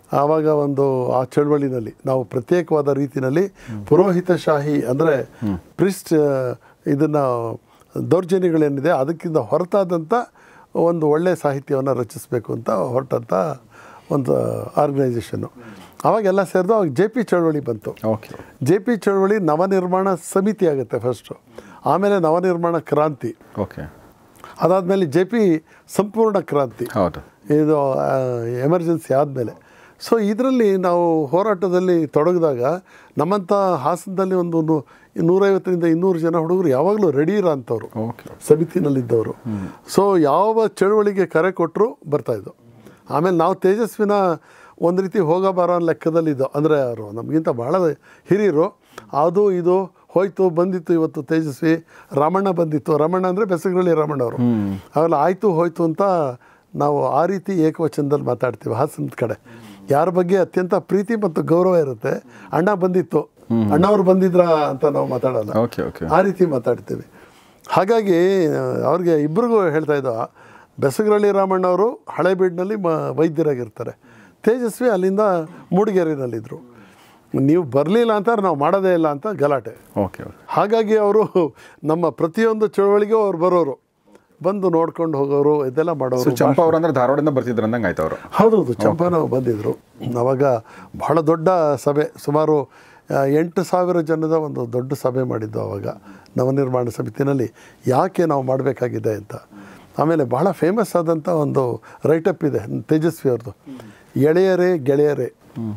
ಆವಾಗ ಒಂದು ಆ ಚಳವಳಿನಲ್ಲಿ ನಾವು ಪ್ರತ್ಯೇಕವಾದ ರೀತಿಯಲ್ಲಿ ಪುರೋಹಿತಶಾಹಿ ಅಂದರೆ ಪ್ರಿಸ್ಟ್ ಇದನ್ನು ದೌರ್ಜನ್ಯಗಳೇನಿದೆ ಅದಕ್ಕಿಂತ ಹೊರತಾದಂಥ ಒಂದು ಒಳ್ಳೆಯ ಸಾಹಿತ್ಯವನ್ನು ರಚಿಸಬೇಕು ಅಂತ ಹೊರಟಂಥ ಒಂದು ಆರ್ಗನೈಸೇಷನ್ನು ಅವಾಗೆಲ್ಲ ಸೇರಿದು ಅವಾಗ ಜೆ ಪಿ ಚಳವಳಿ ಬಂತು ಓಕೆ ಜೆ ಪಿ ಚಳವಳಿ ನವನಿರ್ಮಾಣ ಸಮಿತಿ ಆಗುತ್ತೆ ಫಸ್ಟು ಆಮೇಲೆ ನವನಿರ್ಮಾಣ ಕ್ರಾಂತಿ ಓಕೆ ಅದಾದಮೇಲೆ ಜೆ ಪಿ ಸಂಪೂರ್ಣ ಕ್ರಾಂತಿ ಹೌದು ಇದು ಎಮರ್ಜೆನ್ಸಿ ಆದಮೇಲೆ ಸೊ ಇದರಲ್ಲಿ ನಾವು ಹೋರಾಟದಲ್ಲಿ ತೊಡಗಿದಾಗ ನಮ್ಮಂಥ ಹಾಸನದಲ್ಲಿ ಒಂದು ನೂ- ನೂರೈವತ್ತರಿಂದ ಇನ್ನೂರು ಜನ ಹುಡುಗರು ಯಾವಾಗಲೂ ರೆಡಿ ಇರೋ ಅಂಥವ್ರು ಓಕೆ ಸಮಿತಿನಲ್ಲಿದ್ದವರು ಸೊ ಯಾವ ಚಳುವಳಿಗೆ ಕರೆ ಕೊಟ್ಟರು ಬರ್ತಾಯಿದ್ದು ಆಮೇಲೆ ನಾವು ತೇಜಸ್ವಿನ ಒಂದು ರೀತಿ ಹೋಗಬಾರ ಅನ್ನೋ ಲೆಕ್ಕದಲ್ಲಿದ್ದು ಅಂದರೆ ಅವರು ನಮಗಿಂತ ಭಾಳ ಹಿರಿಯರು ಅದು ಇದು ಹೋಯ್ತು ಬಂದಿತ್ತು ಇವತ್ತು ತೇಜಸ್ವಿ ರಾಮಣ್ಣ ಬಂದಿತ್ತು ರಾಮಣ್ಣ ಅಂದರೆ ಬೆಸಗರಳ್ಳಿ ರಾಮಣ್ಣ ಅವರು ಅವೆಲ್ಲ ಆಯಿತು ಹೋಯ್ತು ಅಂತ ನಾವು ಆ ರೀತಿ ಏಕವಚನದಲ್ಲಿ ಮಾತಾಡ್ತೀವಿ ಹಾಸನದ ಕಡೆ ಯಾರ ಬಗ್ಗೆ ಅತ್ಯಂತ ಪ್ರೀತಿ ಮತ್ತು ಗೌರವ ಇರುತ್ತೆ ಅಣ್ಣ ಬಂದಿತ್ತು ಅಣ್ಣವ್ರು ಬಂದಿದ್ರ ಅಂತ ನಾವು ಮಾತಾಡಲ್ಲ ಓಕೆ ಓಕೆ ಆ ರೀತಿ ಮಾತಾಡ್ತೀವಿ ಹಾಗಾಗಿ ಆ, ಅವ್ರಿಗೆ ಇಬ್ಬರಿಗೂ ಹೇಳ್ತಾ ಇದ್ದ ಬೆಸಗರಳ್ಳಿ ರಾಮಣ್ಣವರು ಹಳೇಬೀಡಿನಲ್ಲಿ ಮ ವೈದ್ಯರಾಗಿರ್ತಾರೆ ತೇಜಸ್ವಿ ಅಲ್ಲಿಂದ ಮೂಡಿಗೆರೆನಲ್ಲಿದ್ದರು ನೀವು ಬರಲಿಲ್ಲ ಅಂತ ನಾವು ಮಾಡೋದೇ ಇಲ್ಲ ಅಂತ ಗಲಾಟೆ ಓಕೆ ಓಕೆ ಹಾಗಾಗಿ ಅವರು ನಮ್ಮ ಪ್ರತಿಯೊಂದು ಚಳವಳಿಗೂ ಅವ್ರು ಬರೋರು ಬಂದು ನೋಡ್ಕೊಂಡು ಹೋಗೋರು ಇದೆಲ್ಲ ಸೊ ಮಾಡೋರು ಚಂಪಾ ಅವ್ರು ಅಂದ್ರೆ ಧಾರವಾಡದಿಂದ ಬರ್ತಿದ್ರು ಅಂದಂಗೆ ಆಯ್ತು ಅವರು ಹೌದೌದು ಚಂಪಾನವ್ ಬಂದಿದ್ದರು ಅವಾಗ ಬಹಳ ದೊಡ್ಡ ಸಭೆ ಸುಮಾರು ಆ, ಎಂಟು ಸಾವಿರ ಜನದ ಒಂದು ದೊಡ್ಡ ಸಭೆ ಮಾಡಿದ್ದು ಅವಾಗ ನವನಿರ್ಮಾಣ ಸಮಿತಿನಲ್ಲಿ ಯಾಕೆ ನಾವು ಮಾಡಬೇಕಾಗಿದೆ ಅಂತ ಆಮೇಲೆ ಬಹಳ ಫೇಮಸ್ ಆದಂಥ ಒಂದು ರೈಟಪ್ ಇದೆ ತೇಜಸ್ವಿ ಅವ್ರದ್ದು ಎಳೆಯರೇ ಗೆಳೆಯರೇ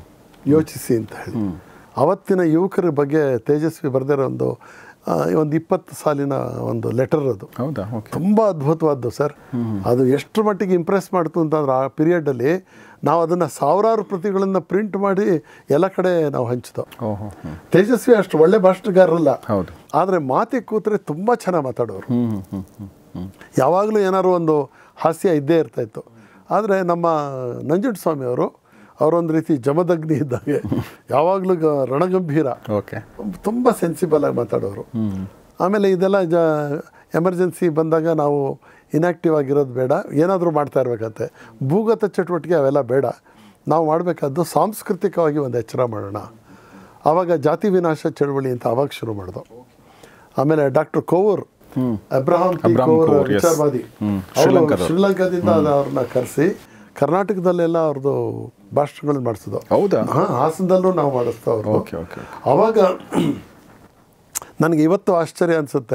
ಯೋಚಿಸಿ ಅಂತ ಹೇಳಿ ಅವತ್ತಿನ ಯುವಕರ ಬಗ್ಗೆ ತೇಜಸ್ವಿ ಬರೆದಿರೋ ಒಂದು ಆ, ಒಂದು ಇಪ್ಪತ್ತು ಸಾಲಿನ ಒಂದು ಲೆಟರ್ ಅದು ಹೌದಾ ಓಕೆ ತುಂಬ ಅದ್ಭುತವಾದ್ದು ಸರ್ ಅದು ಎಷ್ಟು ಮಟ್ಟಿಗೆ ಇಂಪ್ರೆಸ್ ಮಾಡ್ತು ಅಂತಂದ್ರೆ ಆ ಪೀರಿಯಡಲ್ಲಿ ನಾವು ಅದನ್ನು ಸಾವಿರಾರು ಪ್ರತಿಗಳನ್ನು ಪ್ರಿಂಟ್ ಮಾಡಿ ಎಲ್ಲ ಕಡೆ ನಾವು ಹಂಚಿದೋ ಓಹೋ ಹ್ಞೂ ತೇಜಸ್ವಿ ಅಷ್ಟು ಒಳ್ಳೆ ಭಾಷಣಗಾರರಲ್ಲ ಹೌದು ಆದರೆ ಮಾತಿಗೆ ಕೂತ್ರೆ ತುಂಬ ಚೆನ್ನಾಗಿ ಮಾತಾಡೋರು ಹ್ಞೂ ಹ್ಞೂ ಹ್ಞೂ ಹ್ಞೂ ಯಾವಾಗಲೂ ಏನಾದ್ರು ಒಂದು ಹಾಸ್ಯ ಇದ್ದೇ ಇರ್ತಾಯಿತ್ತು ಆದರೆ ನಮ್ಮ ನಂಜುಂಡಸ್ವಾಮಿ ಅವರು ಅವರೊಂದು ರೀತಿ ಜಮದಗ್ನಿ ಇದ್ದಾಗೆ ಯಾವಾಗಲೂ ಗ- ರಣಗಂಭೀರ ಓಕೆ ತುಂಬ ಸೆನ್ಸಿಬಲ್ ಆಗಿ ಮಾತಾಡೋರು ಆಮೇಲೆ ಇದೆಲ್ಲ ಜ ಎಮರ್ಜೆನ್ಸಿ ಬಂದಾಗ ನಾವು ಇನ್ಯಾಕ್ಟಿವ್ ಆಗಿರೋದು ಬೇಡ ಏನಾದರೂ ಮಾಡ್ತಾ ಇರಬೇಕಂತೆ ಭೂಗತ ಚಟುವಟಿಕೆ ಅವೆಲ್ಲ ಬೇಡ ನಾವು ಮಾಡಬೇಕಾದ್ದು ಸಾಂಸ್ಕೃತಿಕವಾಗಿ ಒಂದು ಎಚ್ಚರ ಮಾಡೋಣ ಆವಾಗ ಜಾತಿ ವಿನಾಶ ಚಳವಳಿ ಅಂತ ಅವಾಗ ಶುರು ಮಾಡಿದೋ ಆಮೇಲೆ doctor Kovoor Abraham T Abraham Kovoor Kovoor, yes. ವಿಚಾರವಾದಿ ಹ್ಮ್. ಅವರು ಶ್ರೀಲಂಕಾದವ್ರು. ಶ್ರೀಲಂಕಾದಿಂದ ಅವ್ರನ್ನ ಕರೆಸಿ ಕರ್ನಾಟಕದಲ್ಲೆಲ್ಲ ಅವ್ರದ್ದು ಭಾಷಣಗಳನ್ನ ಮಾಡಿಸಿದ್ರು ಹೌದಾ ಹಾಂ ಹಾಸನದಲ್ಲೂ ನಾವು ಮಾಡಿಸ್ತಾ ಅವರು ಓಕೆ ಓಕೆ ಆವಾಗ ನನಗೆ ಇವತ್ತು ಆಶ್ಚರ್ಯ ಅನಿಸುತ್ತೆ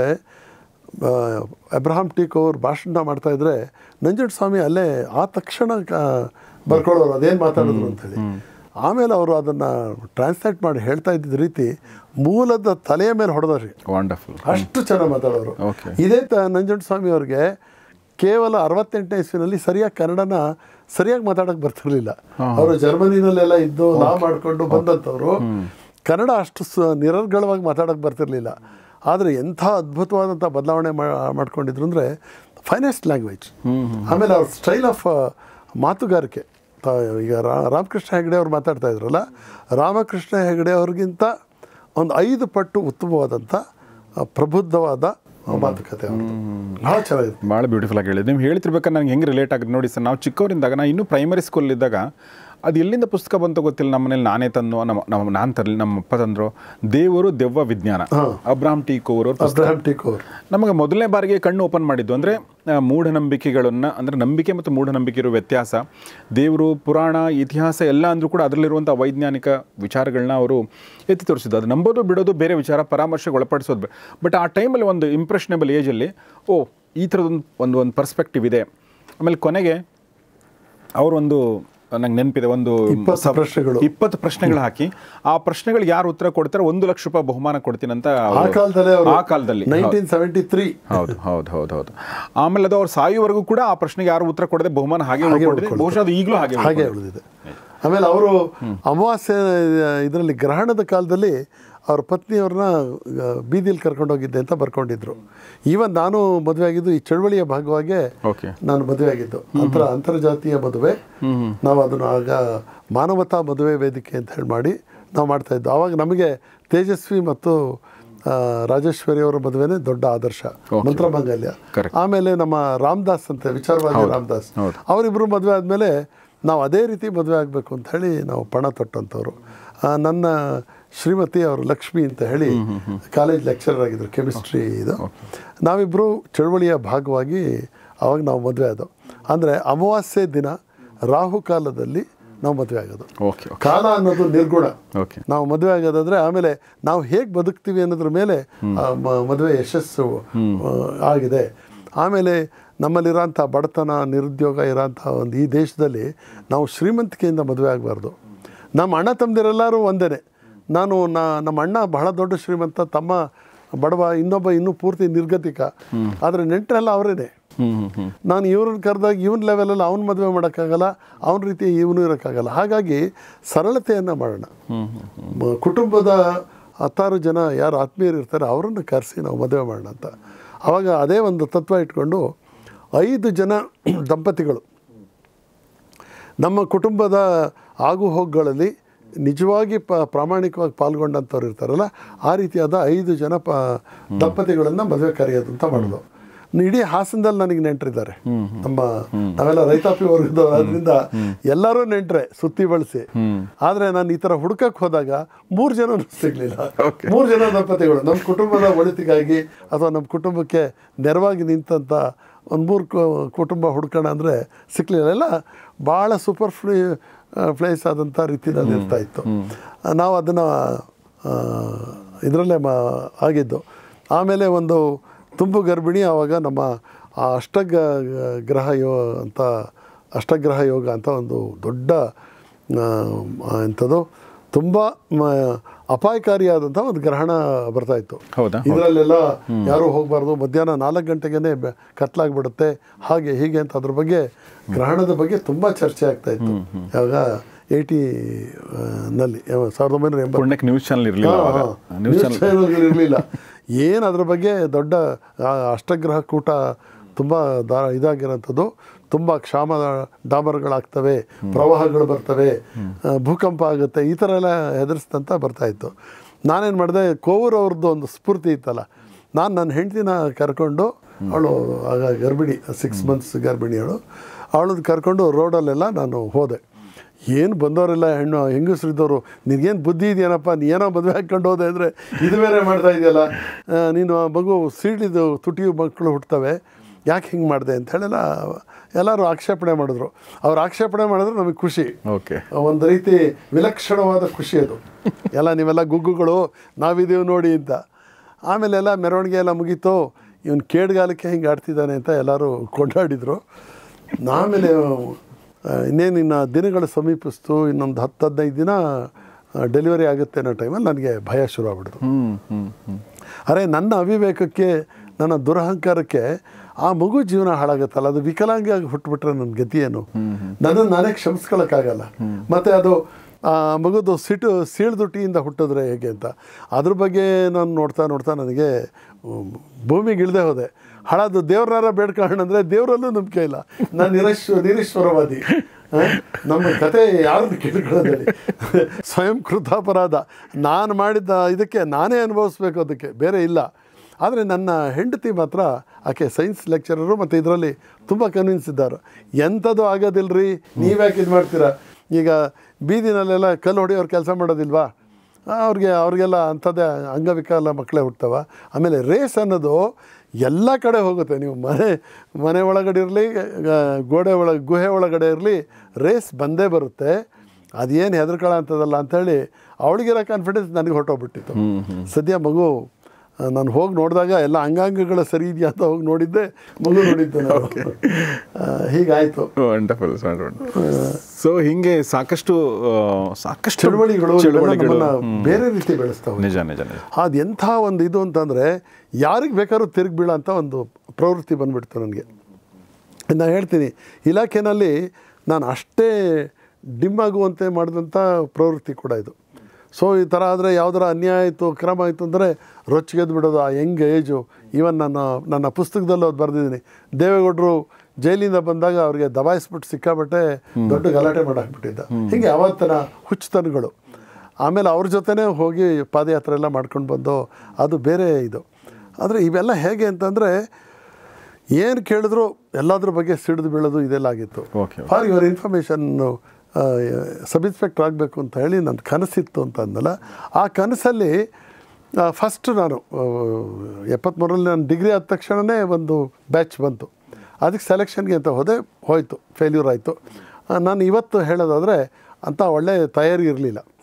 ಅಬ್ರಹಾಂ ಟೀಕ್ ಅವ್ರು ಭಾಷಣ ಮಾಡ್ತಾ ಇದ್ರೆ ನಂಜುಂಡ ಸ್ವಾಮಿ ಅಲ್ಲೇ ಆ ತಕ್ಷಣ ಕ- ಬರ್ಕೊಳ್ಳೋರು ಅದೇನು ಮಾತಾಡಿದ್ರು ಅಂತೇಳಿ ಆಮೇಲೆ ಅವರು ಅದನ್ನು ಟ್ರಾನ್ಸ್ಲೇಟ್ ಮಾಡಿ ಹೇಳ್ತಾ ಇದ್ದಿದ್ದ ರೀತಿ ಮೂಲದ ತಲೆಯ ಮೇಲೆ ಹೊಡೆದ್ರಿ ವಂಡರ್ಫುಲ್ ಅಷ್ಟು ಚೆನ್ನಾಗಿ ಮಾತಾಡೋರು Okay. ಇದೇ ತ ನಂಜುಂಡ ಸ್ವಾಮಿ ಅವ್ರಿಗೆ ಕೇವಲ ಅರವತ್ತೆಂಟನೇ ಇಸ್ವಿನಲ್ಲಿ ಸರಿಯಾಗಿ ಕನ್ನಡನ ಸರಿಯಾಗಿ ಮಾತಾಡೋಕೆ ಬರ್ತಿರ್ಲಿಲ್ಲ ಅವರು ಜರ್ಮನಿನಲ್ಲೆಲ್ಲ ಇದ್ದು ಲಾ ಮಾಡಿಕೊಂಡು ಬಂದಂಥವ್ರು ಕನ್ನಡ ಅಷ್ಟು ಸ ನಿರರ್ಗಳವಾಗಿ ಮಾತಾಡೋಕೆ ಬರ್ತಿರ್ಲಿಲ್ಲ ಆದರೆ ಎಂಥ ಅದ್ಭುತವಾದಂಥ ಬದಲಾವಣೆ ಮಾ- ಮಾಡ್ಕೊಂಡಿದ್ರು ಅಂದರೆ ಫೈನೆಸ್ಟ್ ಲ್ಯಾಂಗ್ವೇಜ್ ಆಮೇಲೆ ಅವ್ರ ಸ್ಟೈಲ್ ಆಫ್ ಮಾತುಗಾರಿಕೆ ತ- ಈಗ ರಾ- ರಾಮಕೃಷ್ಣ ಹೆಗಡೆ ಅವ್ರು ಮಾತಾಡ್ತಾ ಇದ್ರಲ್ಲ ರಾಮಕೃಷ್ಣ ಹೆಗಡೆ ಅವ್ರಿಗಿಂತ ಒಂದು ಐದು ಪಟ್ಟು ಉತ್ತಮವಾದಂಥ ಆ, ಪ್ರಬುದ್ಧವಾದ ಮಾತುಕತೆ ಅವ್ರದ್ದು ಭಾಳ ಚೆನ್ನಾಗಿದೆ ಭಾಳ ಬ್ಯೂಟಿಫುಲ್ ಆಗಿ ಹೇಳಿದೆ ನೀವು ಹೇಳ್ತಿರ್ಬೇಕಾದ್ರೆ ನನಗೆ ಹೆಂಗೆ ರಿಲೇಟ್ ಆಗುತ್ತೆ ನೋಡಿ ಸರ್ ನಾವು ಚಿಕ್ಕವರಿಂದಾಗ ನಾನು ಇನ್ನೂ ಪ್ರೈಮರಿ ಸ್ಕೂಲ್ ಇದ್ದಾಗ ಅದು ಎಲ್ಲಿಂದ ಪುಸ್ತಕ ಬಂತು ಗೊತ್ತಿಲ್ಲ ನಮ್ಮ ಮನೇಲಿ ನಾನೇ ತಂದು ನಮ್ಮ ನಮ್ಮ ನಾನು ತರಲಿ ನಮ್ಮ ಅಪ್ಪ ತಂದರು ದೇವರು ದೆವ್ವ ವಿಜ್ಞಾನ ಅಬ್ರಾಮ್ ಟಿ ಕೋರ್ ಅವ್ರ ಪುಸ್ತಕ ಅಬ್ರಹಾಂ ಟಿಕೋರ್ ನಮಗೆ ಮೊದಲನೇ ಬಾರಿಗೆ ಕಣ್ಣು ಓಪನ್ ಮಾಡಿದ್ದು ಅಂದರೆ ಮೂಢನಂಬಿಕೆಗಳನ್ನು ಅಂದರೆ ನಂಬಿಕೆ ಮತ್ತು ಮೂಢನಂಬಿಕೆ ಇರೋ ವ್ಯತ್ಯಾಸ ದೇವರು ಪುರಾಣ ಇತಿಹಾಸ ಎಲ್ಲ ಅಂದರೂ ಕೂಡ ಅದರಲ್ಲಿರುವಂಥ ವೈಜ್ಞಾನಿಕ ವಿಚಾರಗಳನ್ನ ಅವರು ಎತ್ತಿ ತೋರಿಸಿದ್ದು ಅದು ನಂಬೋದು ಬಿಡೋದು ಬೇರೆ ವಿಚಾರ ಪರಾಮರ್ಶೆಗೆ ಒಳಪಡಿಸೋದು ಬೇ- ಬಟ್ ಆ ಟೈಮಲ್ಲಿ ಒಂದು ಇಂಪ್ರೆಷನಬಲ್ ಏಜಲ್ಲಿ ಓ ಈ ಥರದೊಂದು ಒಂದು ಒಂದು ಪರ್ಸ್ಪೆಕ್ಟಿವ್ ಇದೆ ಆಮೇಲೆ ಕೊನೆಗೆ ಅವರೊಂದು ನಂಗೆ ನೆನಪಿದೆ ಒಂದು ಇಪ್ಪತ್ತು ಸಭ- ಪ್ರಶ್ನೆಗಳು. ಇಪ್ಪತ್ತು ಪ್ರಶ್ನೆಗಳು ಹಾಕಿ ಆ ಪ್ರಶ್ನೆಗಳಿಗೆ ಯಾರು ಉತ್ತರ ಕೊಡ್ತಾರೆ ಒಂದು ಲಕ್ಷ ರೂಪಾಯಿ ಬಹುಮಾನ ಕೊಡ್ತೀನಿ ಅಂತ ಆ ಅವರು- ಕಾಲದಲ್ಲೇ ಅವರು ಆ ಕಾಲದಲ್ಲಿ ಹೌದು. ನೈನ್ಟೀನ್ ಸೆವೆಂಟಿ ತ್ರೀ ಹೌದು ಹೌದು ಹೌದು ಹೌದು ಆಮೇಲೆ ಅದು ಅವ್ರು ಸಾಯುವವರೆಗೂ ಕೂಡ ಆ ಪ್ರಶ್ನೆಗೆ ಯಾರು ಉತ್ತರ ಕೊಡದೆ ಬಹುಮಾನ ಹಾಗೆ ಉಳ್ಕೊಂಡಿದೆ ಬಹುಶಃ ಅದು ಈಗಲೂ ಹಾಗೆ ಹಾಗೆ ಉಳ್ಕೊಂಡಿದೆ. ಉಳಿದಿದೆ ಆಮೇಲೆ ಅವರು ಅಮಾವಾಸ್ಯೆ ಇದರಲ್ಲಿ ಗ್ರಹಣದ ಕಾಲದಲ್ಲಿ ಅವ್ರ ಪತ್ನಿಯವ್ರನ್ನ ಬೀದಿಲಿ ಕರ್ಕೊಂಡೋಗಿದ್ದೆ ಅಂತ ಬರ್ಕೊಂಡಿದ್ರು ಈವನ್ ನಾನು ಮದುವೆ ಆಗಿದ್ದು ಈ ಚಳವಳಿಯ ಭಾಗವಾಗಿ ಓಕೆ ನಾನು ಮದುವೆ ಆಗಿದ್ದು ಅಂತರ ಅಂತರ್ಜಾತೀಯ ಮದುವೆ ನಾವು ಅದನ್ನು ಆಗ ಮಾನವತಾ ಮದುವೆ ವೇದಿಕೆ ಅಂತ ಹೇಳಿ ಮಾಡಿ ನಾವು ಮಾಡ್ತಾ ಇದ್ದು ಆವಾಗ ನಮಗೆ ತೇಜಸ್ವಿ ಮತ್ತು ಆ, ರಾಜೇಶ್ವರಿ ಅವರ ಮದುವೆನೇ ದೊಡ್ಡ ಆದರ್ಶ ಮಂತ್ರಮಾಂಗಲ್ಯ Correct. ಆಮೇಲೆ ನಮ್ಮ ರಾಮದಾಸ್ ಅಂತ ವಿಚಾರವಾದಿ ರಾಮದಾಸ್ ಹೌದು. ಅವರಿಬ್ಬರು ಮದುವೆ ಆದಮೇಲೆ ನಾವು ಅದೇ ರೀತಿ ಮದುವೆ ಆಗಬೇಕು ಅಂತ ಹೇಳಿ ನಾವು ಪಣ ತೊಟ್ಟಂಥವ್ರು ಆ, ನನ್ನ ಶ್ರೀಮತಿ ಅವರು ಲಕ್ಷ್ಮಿ ಅಂತ ಹೇಳಿ ಕಾಲೇಜ್ ಲೆಕ್ಚರರ್ ಆಗಿದ್ರು ಕೆಮಿಸ್ಟ್ರಿ ಇದು ನಾವಿಬ್ಬರು ಚಳವಳಿಯ ಭಾಗವಾಗಿ ಅವಾಗ ನಾವು ಮದುವೆ ಆದವು ಅಂದರೆ ಅಮಾವಾಸ್ಯೆ ದಿನ ರಾಹುಕಾಲದಲ್ಲಿ ನಾವು ಮದುವೆ ಆಗೋದು ಓಕೆ ಕಾಲ ಅನ್ನೋದು ನಿರ್ಗುಣ ಓಕೆ ನಾವು ಮದುವೆ ಆಗೋದಾದ್ರೆ ಆಮೇಲೆ ನಾವು ಹೇಗೆ ಬದುಕ್ತೀವಿ ಅನ್ನೋದ್ರ ಮೇಲೆ ಆ ಮ- ಮದುವೆ ಯಶಸ್ಸು ಆ, ಆಗಿದೆ ಆಮೇಲೆ ನಮ್ಮಲ್ಲಿರೋಂಥ ಬಡತನ ನಿರುದ್ಯೋಗ ಇರೋಂಥ ಒಂದು ಈ ದೇಶದಲ್ಲಿ ನಾವು ಶ್ರೀಮಂತಿಕೆಯಿಂದ ಮದುವೆ ಆಗಬಾರ್ದು ನಮ್ಮ ಅಣ್ಣ ತಮ್ಮದಿರೆಲ್ಲರೂ ಒಂದೇ ನಾನು ನಾ ನಮ್ಮ ಅಣ್ಣ ಬಹಳ ದೊಡ್ಡ ಶ್ರೀಮಂತ ತಮ್ಮ ಬಡವ ಇನ್ನೊಬ್ಬ ಇನ್ನೂ ಪೂರ್ತಿ ನಿರ್ಗತಿಕ ಆದರೆ ನೆಂಟರೆಲ್ಲ ಅವರೇನೆ ಹ್ಞೂ ಹ್ಞೂ ಹ್ಞೂ ನಾನು ಇವ್ರನ್ನ ಕರೆದಾಗ ಇವನ ಲೆವೆಲಲ್ಲಿ ಅವ್ನ ಮದುವೆ ಮಾಡೋಕ್ಕಾಗಲ್ಲ ಅವನ ರೀತಿ ಇವನು ಇರೋಕ್ಕಾಗಲ್ಲ ಹಾಗಾಗಿ ಸರಳತೆಯನ್ನು ಮಾಡೋಣ ಮ- ಕುಟುಂಬದ ಹತ್ತಾರು ಜನ ಯಾರು ಆತ್ಮೀಯರು ಇರ್ತಾರೆ ಅವರನ್ನು ಕರೆಸಿ ನಾವು ಮದುವೆ ಮಾಡೋಣ ಅಂತ ಆವಾಗ ಅದೇ ಒಂದು ತತ್ವ ಇಟ್ಕೊಂಡು ಐದು ಜನ ದಂಪತಿಗಳು ನಮ್ಮ ಕುಟುಂಬದ ಆಗುಹೋಗುಗಳಲ್ಲಿ ನಿಜವಾಗಿ ಪ ಪ್ರಾಮಾಣಿಕವಾಗಿ ಪಾಲ್ಗೊಂಡಂಥವ್ರು ಇರ್ತಾರಲ್ಲ ಆ ರೀತಿಯಾದ ಐದು ಜನ ಪ ದಂಪತಿಗಳನ್ನು ಮದುವೆ ಕರೆಯೋದು ಅಂತ ಮಾಡೋದು ಇಡೀ ಹಾಸನದಲ್ಲಿ ನನಗೆ ನೆಂಟರಿದ್ದಾರೆ ನಮ್ಮ ನಾವೆಲ್ಲ ರೈತಾಪಿ ವರ್ಗದವ್ರು ಅದರಿಂದ ಎಲ್ಲರೂ ನೆಂಟ್ರೆ ಸುತ್ತಿ ಬಳಸಿ ಆದರೆ ನಾನು ಈ ಥರ ಹುಡ್ಕಕ್ಕೆ ಹೋದಾಗ ಮೂರು ಜನ ಸಿಗಲಿಲ್ಲ ಮೂರು ಜನ ದಂಪತಿಗಳು ನಮ್ಮ ಕುಟುಂಬದ ಒಳಿತಿಗಾಗಿ ಅಥವಾ ನಮ್ಮ ಕುಟುಂಬಕ್ಕೆ ನೆರವಾಗಿ ನಿಂತಂಥ ಒಂದು ಮೂರು ಕುಟುಂಬ ಹುಡ್ಕೋಣ ಅಂದರೆ ಸಿಕ್ಕಲಿಲ್ಲ ಎಲ್ಲ ಭಾಳ ಸೂಪರ್ ಫ್ಲೀ ಪ್ಲೇಸ್ ಆದಂಥ ರೀತಿಯಲ್ಲಿ ಇರ್ತಾ ಇತ್ತು ನಾವು ಅದನ್ನು ಇದರಲ್ಲೇ ಮಾ ಆಗಿದ್ದು ಆಮೇಲೆ ಒಂದು ತುಂಬು ಗರ್ಭಿಣಿ ಆವಾಗ ನಮ್ಮ ಆ ಅಷ್ಟಗ ಗ್ರಹ ಯೋ ಅಂತ ಅಷ್ಟಗ್ರಹ ಯೋಗ ಅಂತ ಒಂದು ದೊಡ್ಡ ಆ, ಎಂಥದ್ದು ತುಂಬ ಅಪಾಯಕಾರಿಯಾದಂಥ ಒಂದು ಗ್ರಹಣ ಬರ್ತಾ ಇತ್ತು ಹೌದಾ ಇದರಲ್ಲೆಲ್ಲ ಯಾರೂ ಹೋಗಬಾರ್ದು ಮಧ್ಯಾಹ್ನ ನಾಲ್ಕು ಗಂಟೆಗೆ ಕತ್ಲಾಗ್ಬಿಡುತ್ತೆ ಹಾಗೆ ಹೀಗೆ ಅಂತ ಅದ್ರ ಬಗ್ಗೆ ಗ್ರಹಣದ ಬಗ್ಗೆ ತುಂಬ ಚರ್ಚೆ ಆಗ್ತಾ ಇತ್ತು ಯಾವಾಗ ಏಯ್ಟಿ ನಲ್ಲಿ ಯಾವ- ಸಾವಿರದ ಒಂಬೈನೂರ ಎಂಬತ್ತು ಪುಣ್ಯಕ್ಕೆ ನ್ಯೂಸ್ ಚಾನಲ್ ಇರಲಿಲ್ಲ ಅವಾಗ ನ್ಯೂಸ್ ನ್ಯೂಸ್ ಚಾನಲ್ ಚಾನೆಲ್ ಇರಲಿಲ್ಲ ಏನು ಅದ್ರ ಬಗ್ಗೆ ದೊಡ್ಡ ಆ, ಅಷ್ಟಗ್ರಹ ಕೂಟ ತುಂಬ ದಾ ಇದಾಗಿರೋಂಥದ್ದು ತುಂಬ ಕ್ಷಾಮ ಡಾಮರ್ಗಳಾಗ್ತವೆ ಪ್ರವಾಹಗಳು ಬರ್ತವೆ ಆ, ಭೂಕಂಪ ಆಗುತ್ತೆ ಈ ಥರ ಎಲ್ಲ ಹೆದರ್ಸ್ತಂತ ಬರ್ತಾಯಿತ್ತು ನಾನೇನು ಮಾಡಿದೆ ಕೋವೂರ್ ಅವ್ರದ್ದು ಒಂದು ಸ್ಫೂರ್ತಿ ಇತ್ತಲ್ಲ ನಾನು ನನ್ನ ಹೆಂಡ್ತಿನ ಕರ್ಕೊಂಡು ಅವಳು ಆಗ ಗರ್ಭಿಣಿ ಸಿಕ್ಸ್ ಮಂತ್ಸ್ ಗರ್ಭಿಣಿ ಅವಳು ಅವಳನ್ನ ಕರ್ಕೊಂಡು ರೋಡಲ್ಲೆಲ್ಲ ನಾನು ಹೋದೆ ಏನು ಬಂದವರೆಲ್ಲ ಹೆಣ್ಣು ಹೆಂಗಸ್ರಿದ್ದವರು ನಿನಗೇನು ಬುದ್ಧಿ ಇದೆಯೇನಪ್ಪ ನೀ ಏನೋ ಮದುವೆ ಹಾಕ್ಕೊಂಡು ಹೋದೆ ಅಂದರೆ ಇದು ಬೇರೆ ಮಾಡ್ತಾ ಇದೆಯಲ್ಲ ಆ, ನೀನು ಆ ಮಗು ಸೀಳಿದು ತುಟಿಯು ಮಕ್ಕಳು ಹುಟ್ಟುತ್ತವೆ ಯಾಕೆ ಹಿಂಗೆ ಮಾಡಿದೆ ಅಂತ ಹೇಳೆಲ್ಲ ಎಲ್ಲರೂ ಆಕ್ಷೇಪಣೆ ಮಾಡಿದ್ರು ಅವ್ರು ಆಕ್ಷೇಪಣೆ ಮಾಡಿದ್ರೆ ನಮಗೆ ಖುಷಿ ಓಕೆ ಒಂದು ರೀತಿ ವಿಲಕ್ಷಣವಾದ ಖುಷಿ ಅದು ಎಲ್ಲ ನೀವೆಲ್ಲ ಗುಗ್ಗುಗಳು ನಾವಿದ್ದೀವಿ ನೋಡಿ ಅಂತ ಆಮೇಲೆ ಎಲ್ಲ ಮೆರವಣಿಗೆ ಎಲ್ಲ ಮುಗೀತು ಇವನು ಕೇಡ್ಗಾಲಕ್ಕೆ ಹಿಂಗೆ ಆಡ್ತಿದ್ದಾನೆ ಅಂತ ಎಲ್ಲರೂ ಕೊಂಡಾಡಿದರು ಆಮೇಲೆ ಆ, ಇನ್ನೇನು ಇನ್ನು ದಿನಗಳು ಸಮೀಪಿಸ್ತು ಇನ್ನೊಂದು ಹತ್ತು ಹದಿನೈದು ದಿನ ಡೆಲಿವರಿ ಆಗುತ್ತೆ ಅನ್ನೋ ಟೈಮಲ್ಲಿ ನನಗೆ ಭಯ ಶುರು ಆಗ್ಬಿಡ್ತು ಹ್ಞೂ ಹ್ಞೂ ಹ್ಞೂ ಅರೆ ನನ್ನ ಅವಿವೇಕಕ್ಕೆ ನನ್ನ ದುರಹಂಕಾರಕ್ಕೆ ಆ ಮಗು ಜೀವನ ಹಾಳಾಗುತ್ತಲ್ಲ ಅದು ವಿಕಲಾಂಗಿ ಆಗಿ ಹುಟ್ಟುಬಿಟ್ರೆ ನನ್ನ ಗತಿ ಏನು ನನ್ನನ್ನು ನಾನೇ ಕ್ಷಮಿಸ್ಕೊಳಕ್ಕಾಗಲ್ಲ ಮತ್ತು ಅದು ಆ ಮಗುದು ಸಿಟು ಸೀಳ್ದುಟ್ಟಿಯಿಂದ ಹುಟ್ಟಿದ್ರೆ ಹೇಗೆ ಅಂತ ಅದ್ರ ಬಗ್ಗೆ ನಾನು ನೋಡ್ತಾ ನೋಡ್ತಾ ನನಗೆ ಉಮ್, ಭೂಮಿಗೆ ಇಳಿದೇ ಹೋದೆ ಹಾಳಾದು ದೇವ್ರನ್ನಾರ ಬೇಡ್ಕೊಳ್ಳೋಣ ಅಂದರೆ ದೇವರಲ್ಲೂ ನಂಬಿಕೆ ಇಲ್ಲ ನಾನು ನಿರೀಶ್ವ ನಿರೀಶ್ವರವಾದಿ ಆ? ನಮ್ಮ ಕತೆ ಯಾರನ್ನು ಕೇಳ್ಕೊಳ್ಳೋದಲ್ಲಿ ಸ್ವಯಂ ಕೃತಾಪರಾಧ ನಾನು ಮಾಡಿದ್ದ ಇದಕ್ಕೆ ನಾನೇ ಅನುಭವಿಸ್ಬೇಕು ಅದಕ್ಕೆ ಬೇರೆ ಇಲ್ಲ ಆದರೆ ನನ್ನ ಹೆಂಡತಿ ಮಾತ್ರ ಆಕೆ ಸೈನ್ಸ್ ಲೆಕ್ಚರರು ಮತ್ತು ಇದರಲ್ಲಿ ತುಂಬ ಕನ್ವಿನ್ಸ್ ಇದ್ದಾರೆ ಎಂಥದ್ದು ಆಗೋದಿಲ್ರಿ ನೀವ್ಯಾಕೆ ಇದು ಮಾಡ್ತೀರಾ ಈಗ ಬೀದಿನಲ್ಲೆಲ್ಲ ಕಲ್ಲು ಹೊಡೆಯೋರು ಕೆಲಸ ಮಾಡೋದಿಲ್ವಾ ಅವ್ರಿಗೆ ಅವ್ರಿಗೆಲ್ಲ ಅಂಥದ್ದೇ ಅಂಗವಿಕಲ ಮಕ್ಕಳೇ ಹುಡ್ತವ ಆಮೇಲೆ ರೇಸ್ ಅನ್ನೋದು ಎಲ್ಲ ಕಡೆ ಹೋಗುತ್ತೆ ನೀವು ಮನೆ ಮನೆ ಒಳಗಡೆ ಇರಲಿ ಗೋಡೆ ಒಳಗೆ ಗುಹೆ ಒಳಗಡೆ ಇರಲಿ ರೇಸ್ ಬಂದೇ ಬರುತ್ತೆ ಅದೇನು ಹೆದರ್ಕೊಳ್ಳೋ ಅಂಥದ್ದಲ್ಲ ಅಂಥೇಳಿ ಅವಳಿಗಿರೋ ಕಾನ್ಫಿಡೆನ್ಸ್ ನನಗೆ ಹೊರಟೋಗ್ಬಿಟ್ಟಿತ್ತು ಸದ್ಯ ಮಗು ಆ, ನಾನು ಹೋಗಿ ನೋಡಿದಾಗ ಎಲ್ಲ ಅಂಗಾಂಗಗಳ ಸರಿ ಇದೆಯಾ ಅಂತ ಹೋಗಿ ನೋಡಿದ್ದೆ ಮಗು ನೋಡಿದ್ದೆ ನಾನು ಆ, ಹೀಗಾಯಿತು ವಂಡರ್ಫುಲ್ ಸೊ ಹಿಂಗೆ ಸಾಕಷ್ಟು ಆ, ಸಾಕಷ್ಟು ಚಳುವಳಿಗಳು ಇವೆಲ್ಲ ಚಳುವಳಿಗಳು ನಮ್ಮನ್ನ ಬೇರೆ ರೀತಿ ಬೆಳೆಸ್ತಾವೆ ನಿಜ ನಿಜ ನಿಜ ಅದು ಎಂಥ ಒಂದು ಇದು ಅಂತಂದರೆ ಯಾರಿಗೆ ಬೇಕಾದ್ರೂ ತಿರುಗಿ ಬೀಳೋ ಅಂತ ಒಂದು ಪ್ರವೃತ್ತಿ ಬಂದ್ಬಿಡ್ತು ನನಗೆ ನಾನು ಹೇಳ್ತೀನಿ ಇಲಾಖೆನಲ್ಲಿ ನಾನು ಅಷ್ಟೇ ಡಿಮ್ ಆಗುವಂತೆ ಮಾಡಿದಂಥ ಪ್ರವೃತ್ತಿ ಕೂಡ ಇದು ಸೊ ಈ ಥರ ಆದರೆ ಯಾವುದರ ಅನ್ಯಾಯ ಆಯಿತು ಕ್ರಮ ಆಯಿತು ಅಂದರೆ ರೊಚ್ಚಿಗೆದ್ದು ಬಿಡೋದು ಆ ಯಂಗ್ ಏಜು ಈವನ್ ನನ್ನ ನನ್ನ ಪುಸ್ತಕದಲ್ಲೂ ಅದು ಬರೆದಿದ್ದೀನಿ ದೇವೇಗೌಡರು ಜೈಲಿಂದ ಬಂದಾಗ ಅವ್ರಿಗೆ ದಬಾಯಿಸ್ಬಿಟ್ಟು ಸಿಕ್ಕಾಬಟ್ಟೆ ದೊಡ್ಡ ಗಲಾಟೆ ಮಾಡಾಕ್ಬಿಟ್ಟಿದ್ದ ಹೀಗೆ ಅವತ್ತಿನ ಹುಚ್ಚುತನಗಳು ಆಮೇಲೆ ಅವ್ರ ಜೊತೆನೇ ಹೋಗಿ ಪಾದಯಾತ್ರೆ ಎಲ್ಲ ಮಾಡ್ಕೊಂಡು ಬಂದು ಅದು ಬೇರೆ ಇದು ಆದರೆ ಇವೆಲ್ಲ ಹೇಗೆ ಅಂತಂದರೆ ಏನು ಕೇಳಿದ್ರು ಎಲ್ಲದ್ರ ಬಗ್ಗೆ ಸಿಡಿದು ಬೀಳೋದು ಇದೆಲ್ಲ ಆಗಿತ್ತು okay for your information sub inspector ಆಗಬೇಕು ಅಂತ ಹೇಳಿ ನನ್ನ ಕನಸಿತ್ತು ಅಂತ ಅಂದಲ್ಲ ಆ ಕನಸಲ್ಲಿ ಫಸ್ಟ್ ನಾನು ಎಪ್ಪತ್ತ್ಮೂರರಲ್ಲಿ ನಾನು ಡಿಗ್ರಿ ಆದ ತಕ್ಷಣವೇ ಒಂದು ಬ್ಯಾಚ್ ಬಂತು ಅದಕ್ಕೆ ಸೆಲೆಕ್ಷನ್ಗೆ ಅಂತ ಹೋದೆ ಹೋಯಿತು ಫೇಲ್ಯೂರ್ ಆಯಿತು ನಾನು ಇವತ್ತು ಹೇಳೋದಾದರೆ ಅಂಥ ಒಳ್ಳೆಯ ತಯಾರಿ ಇರಲಿಲ್ಲ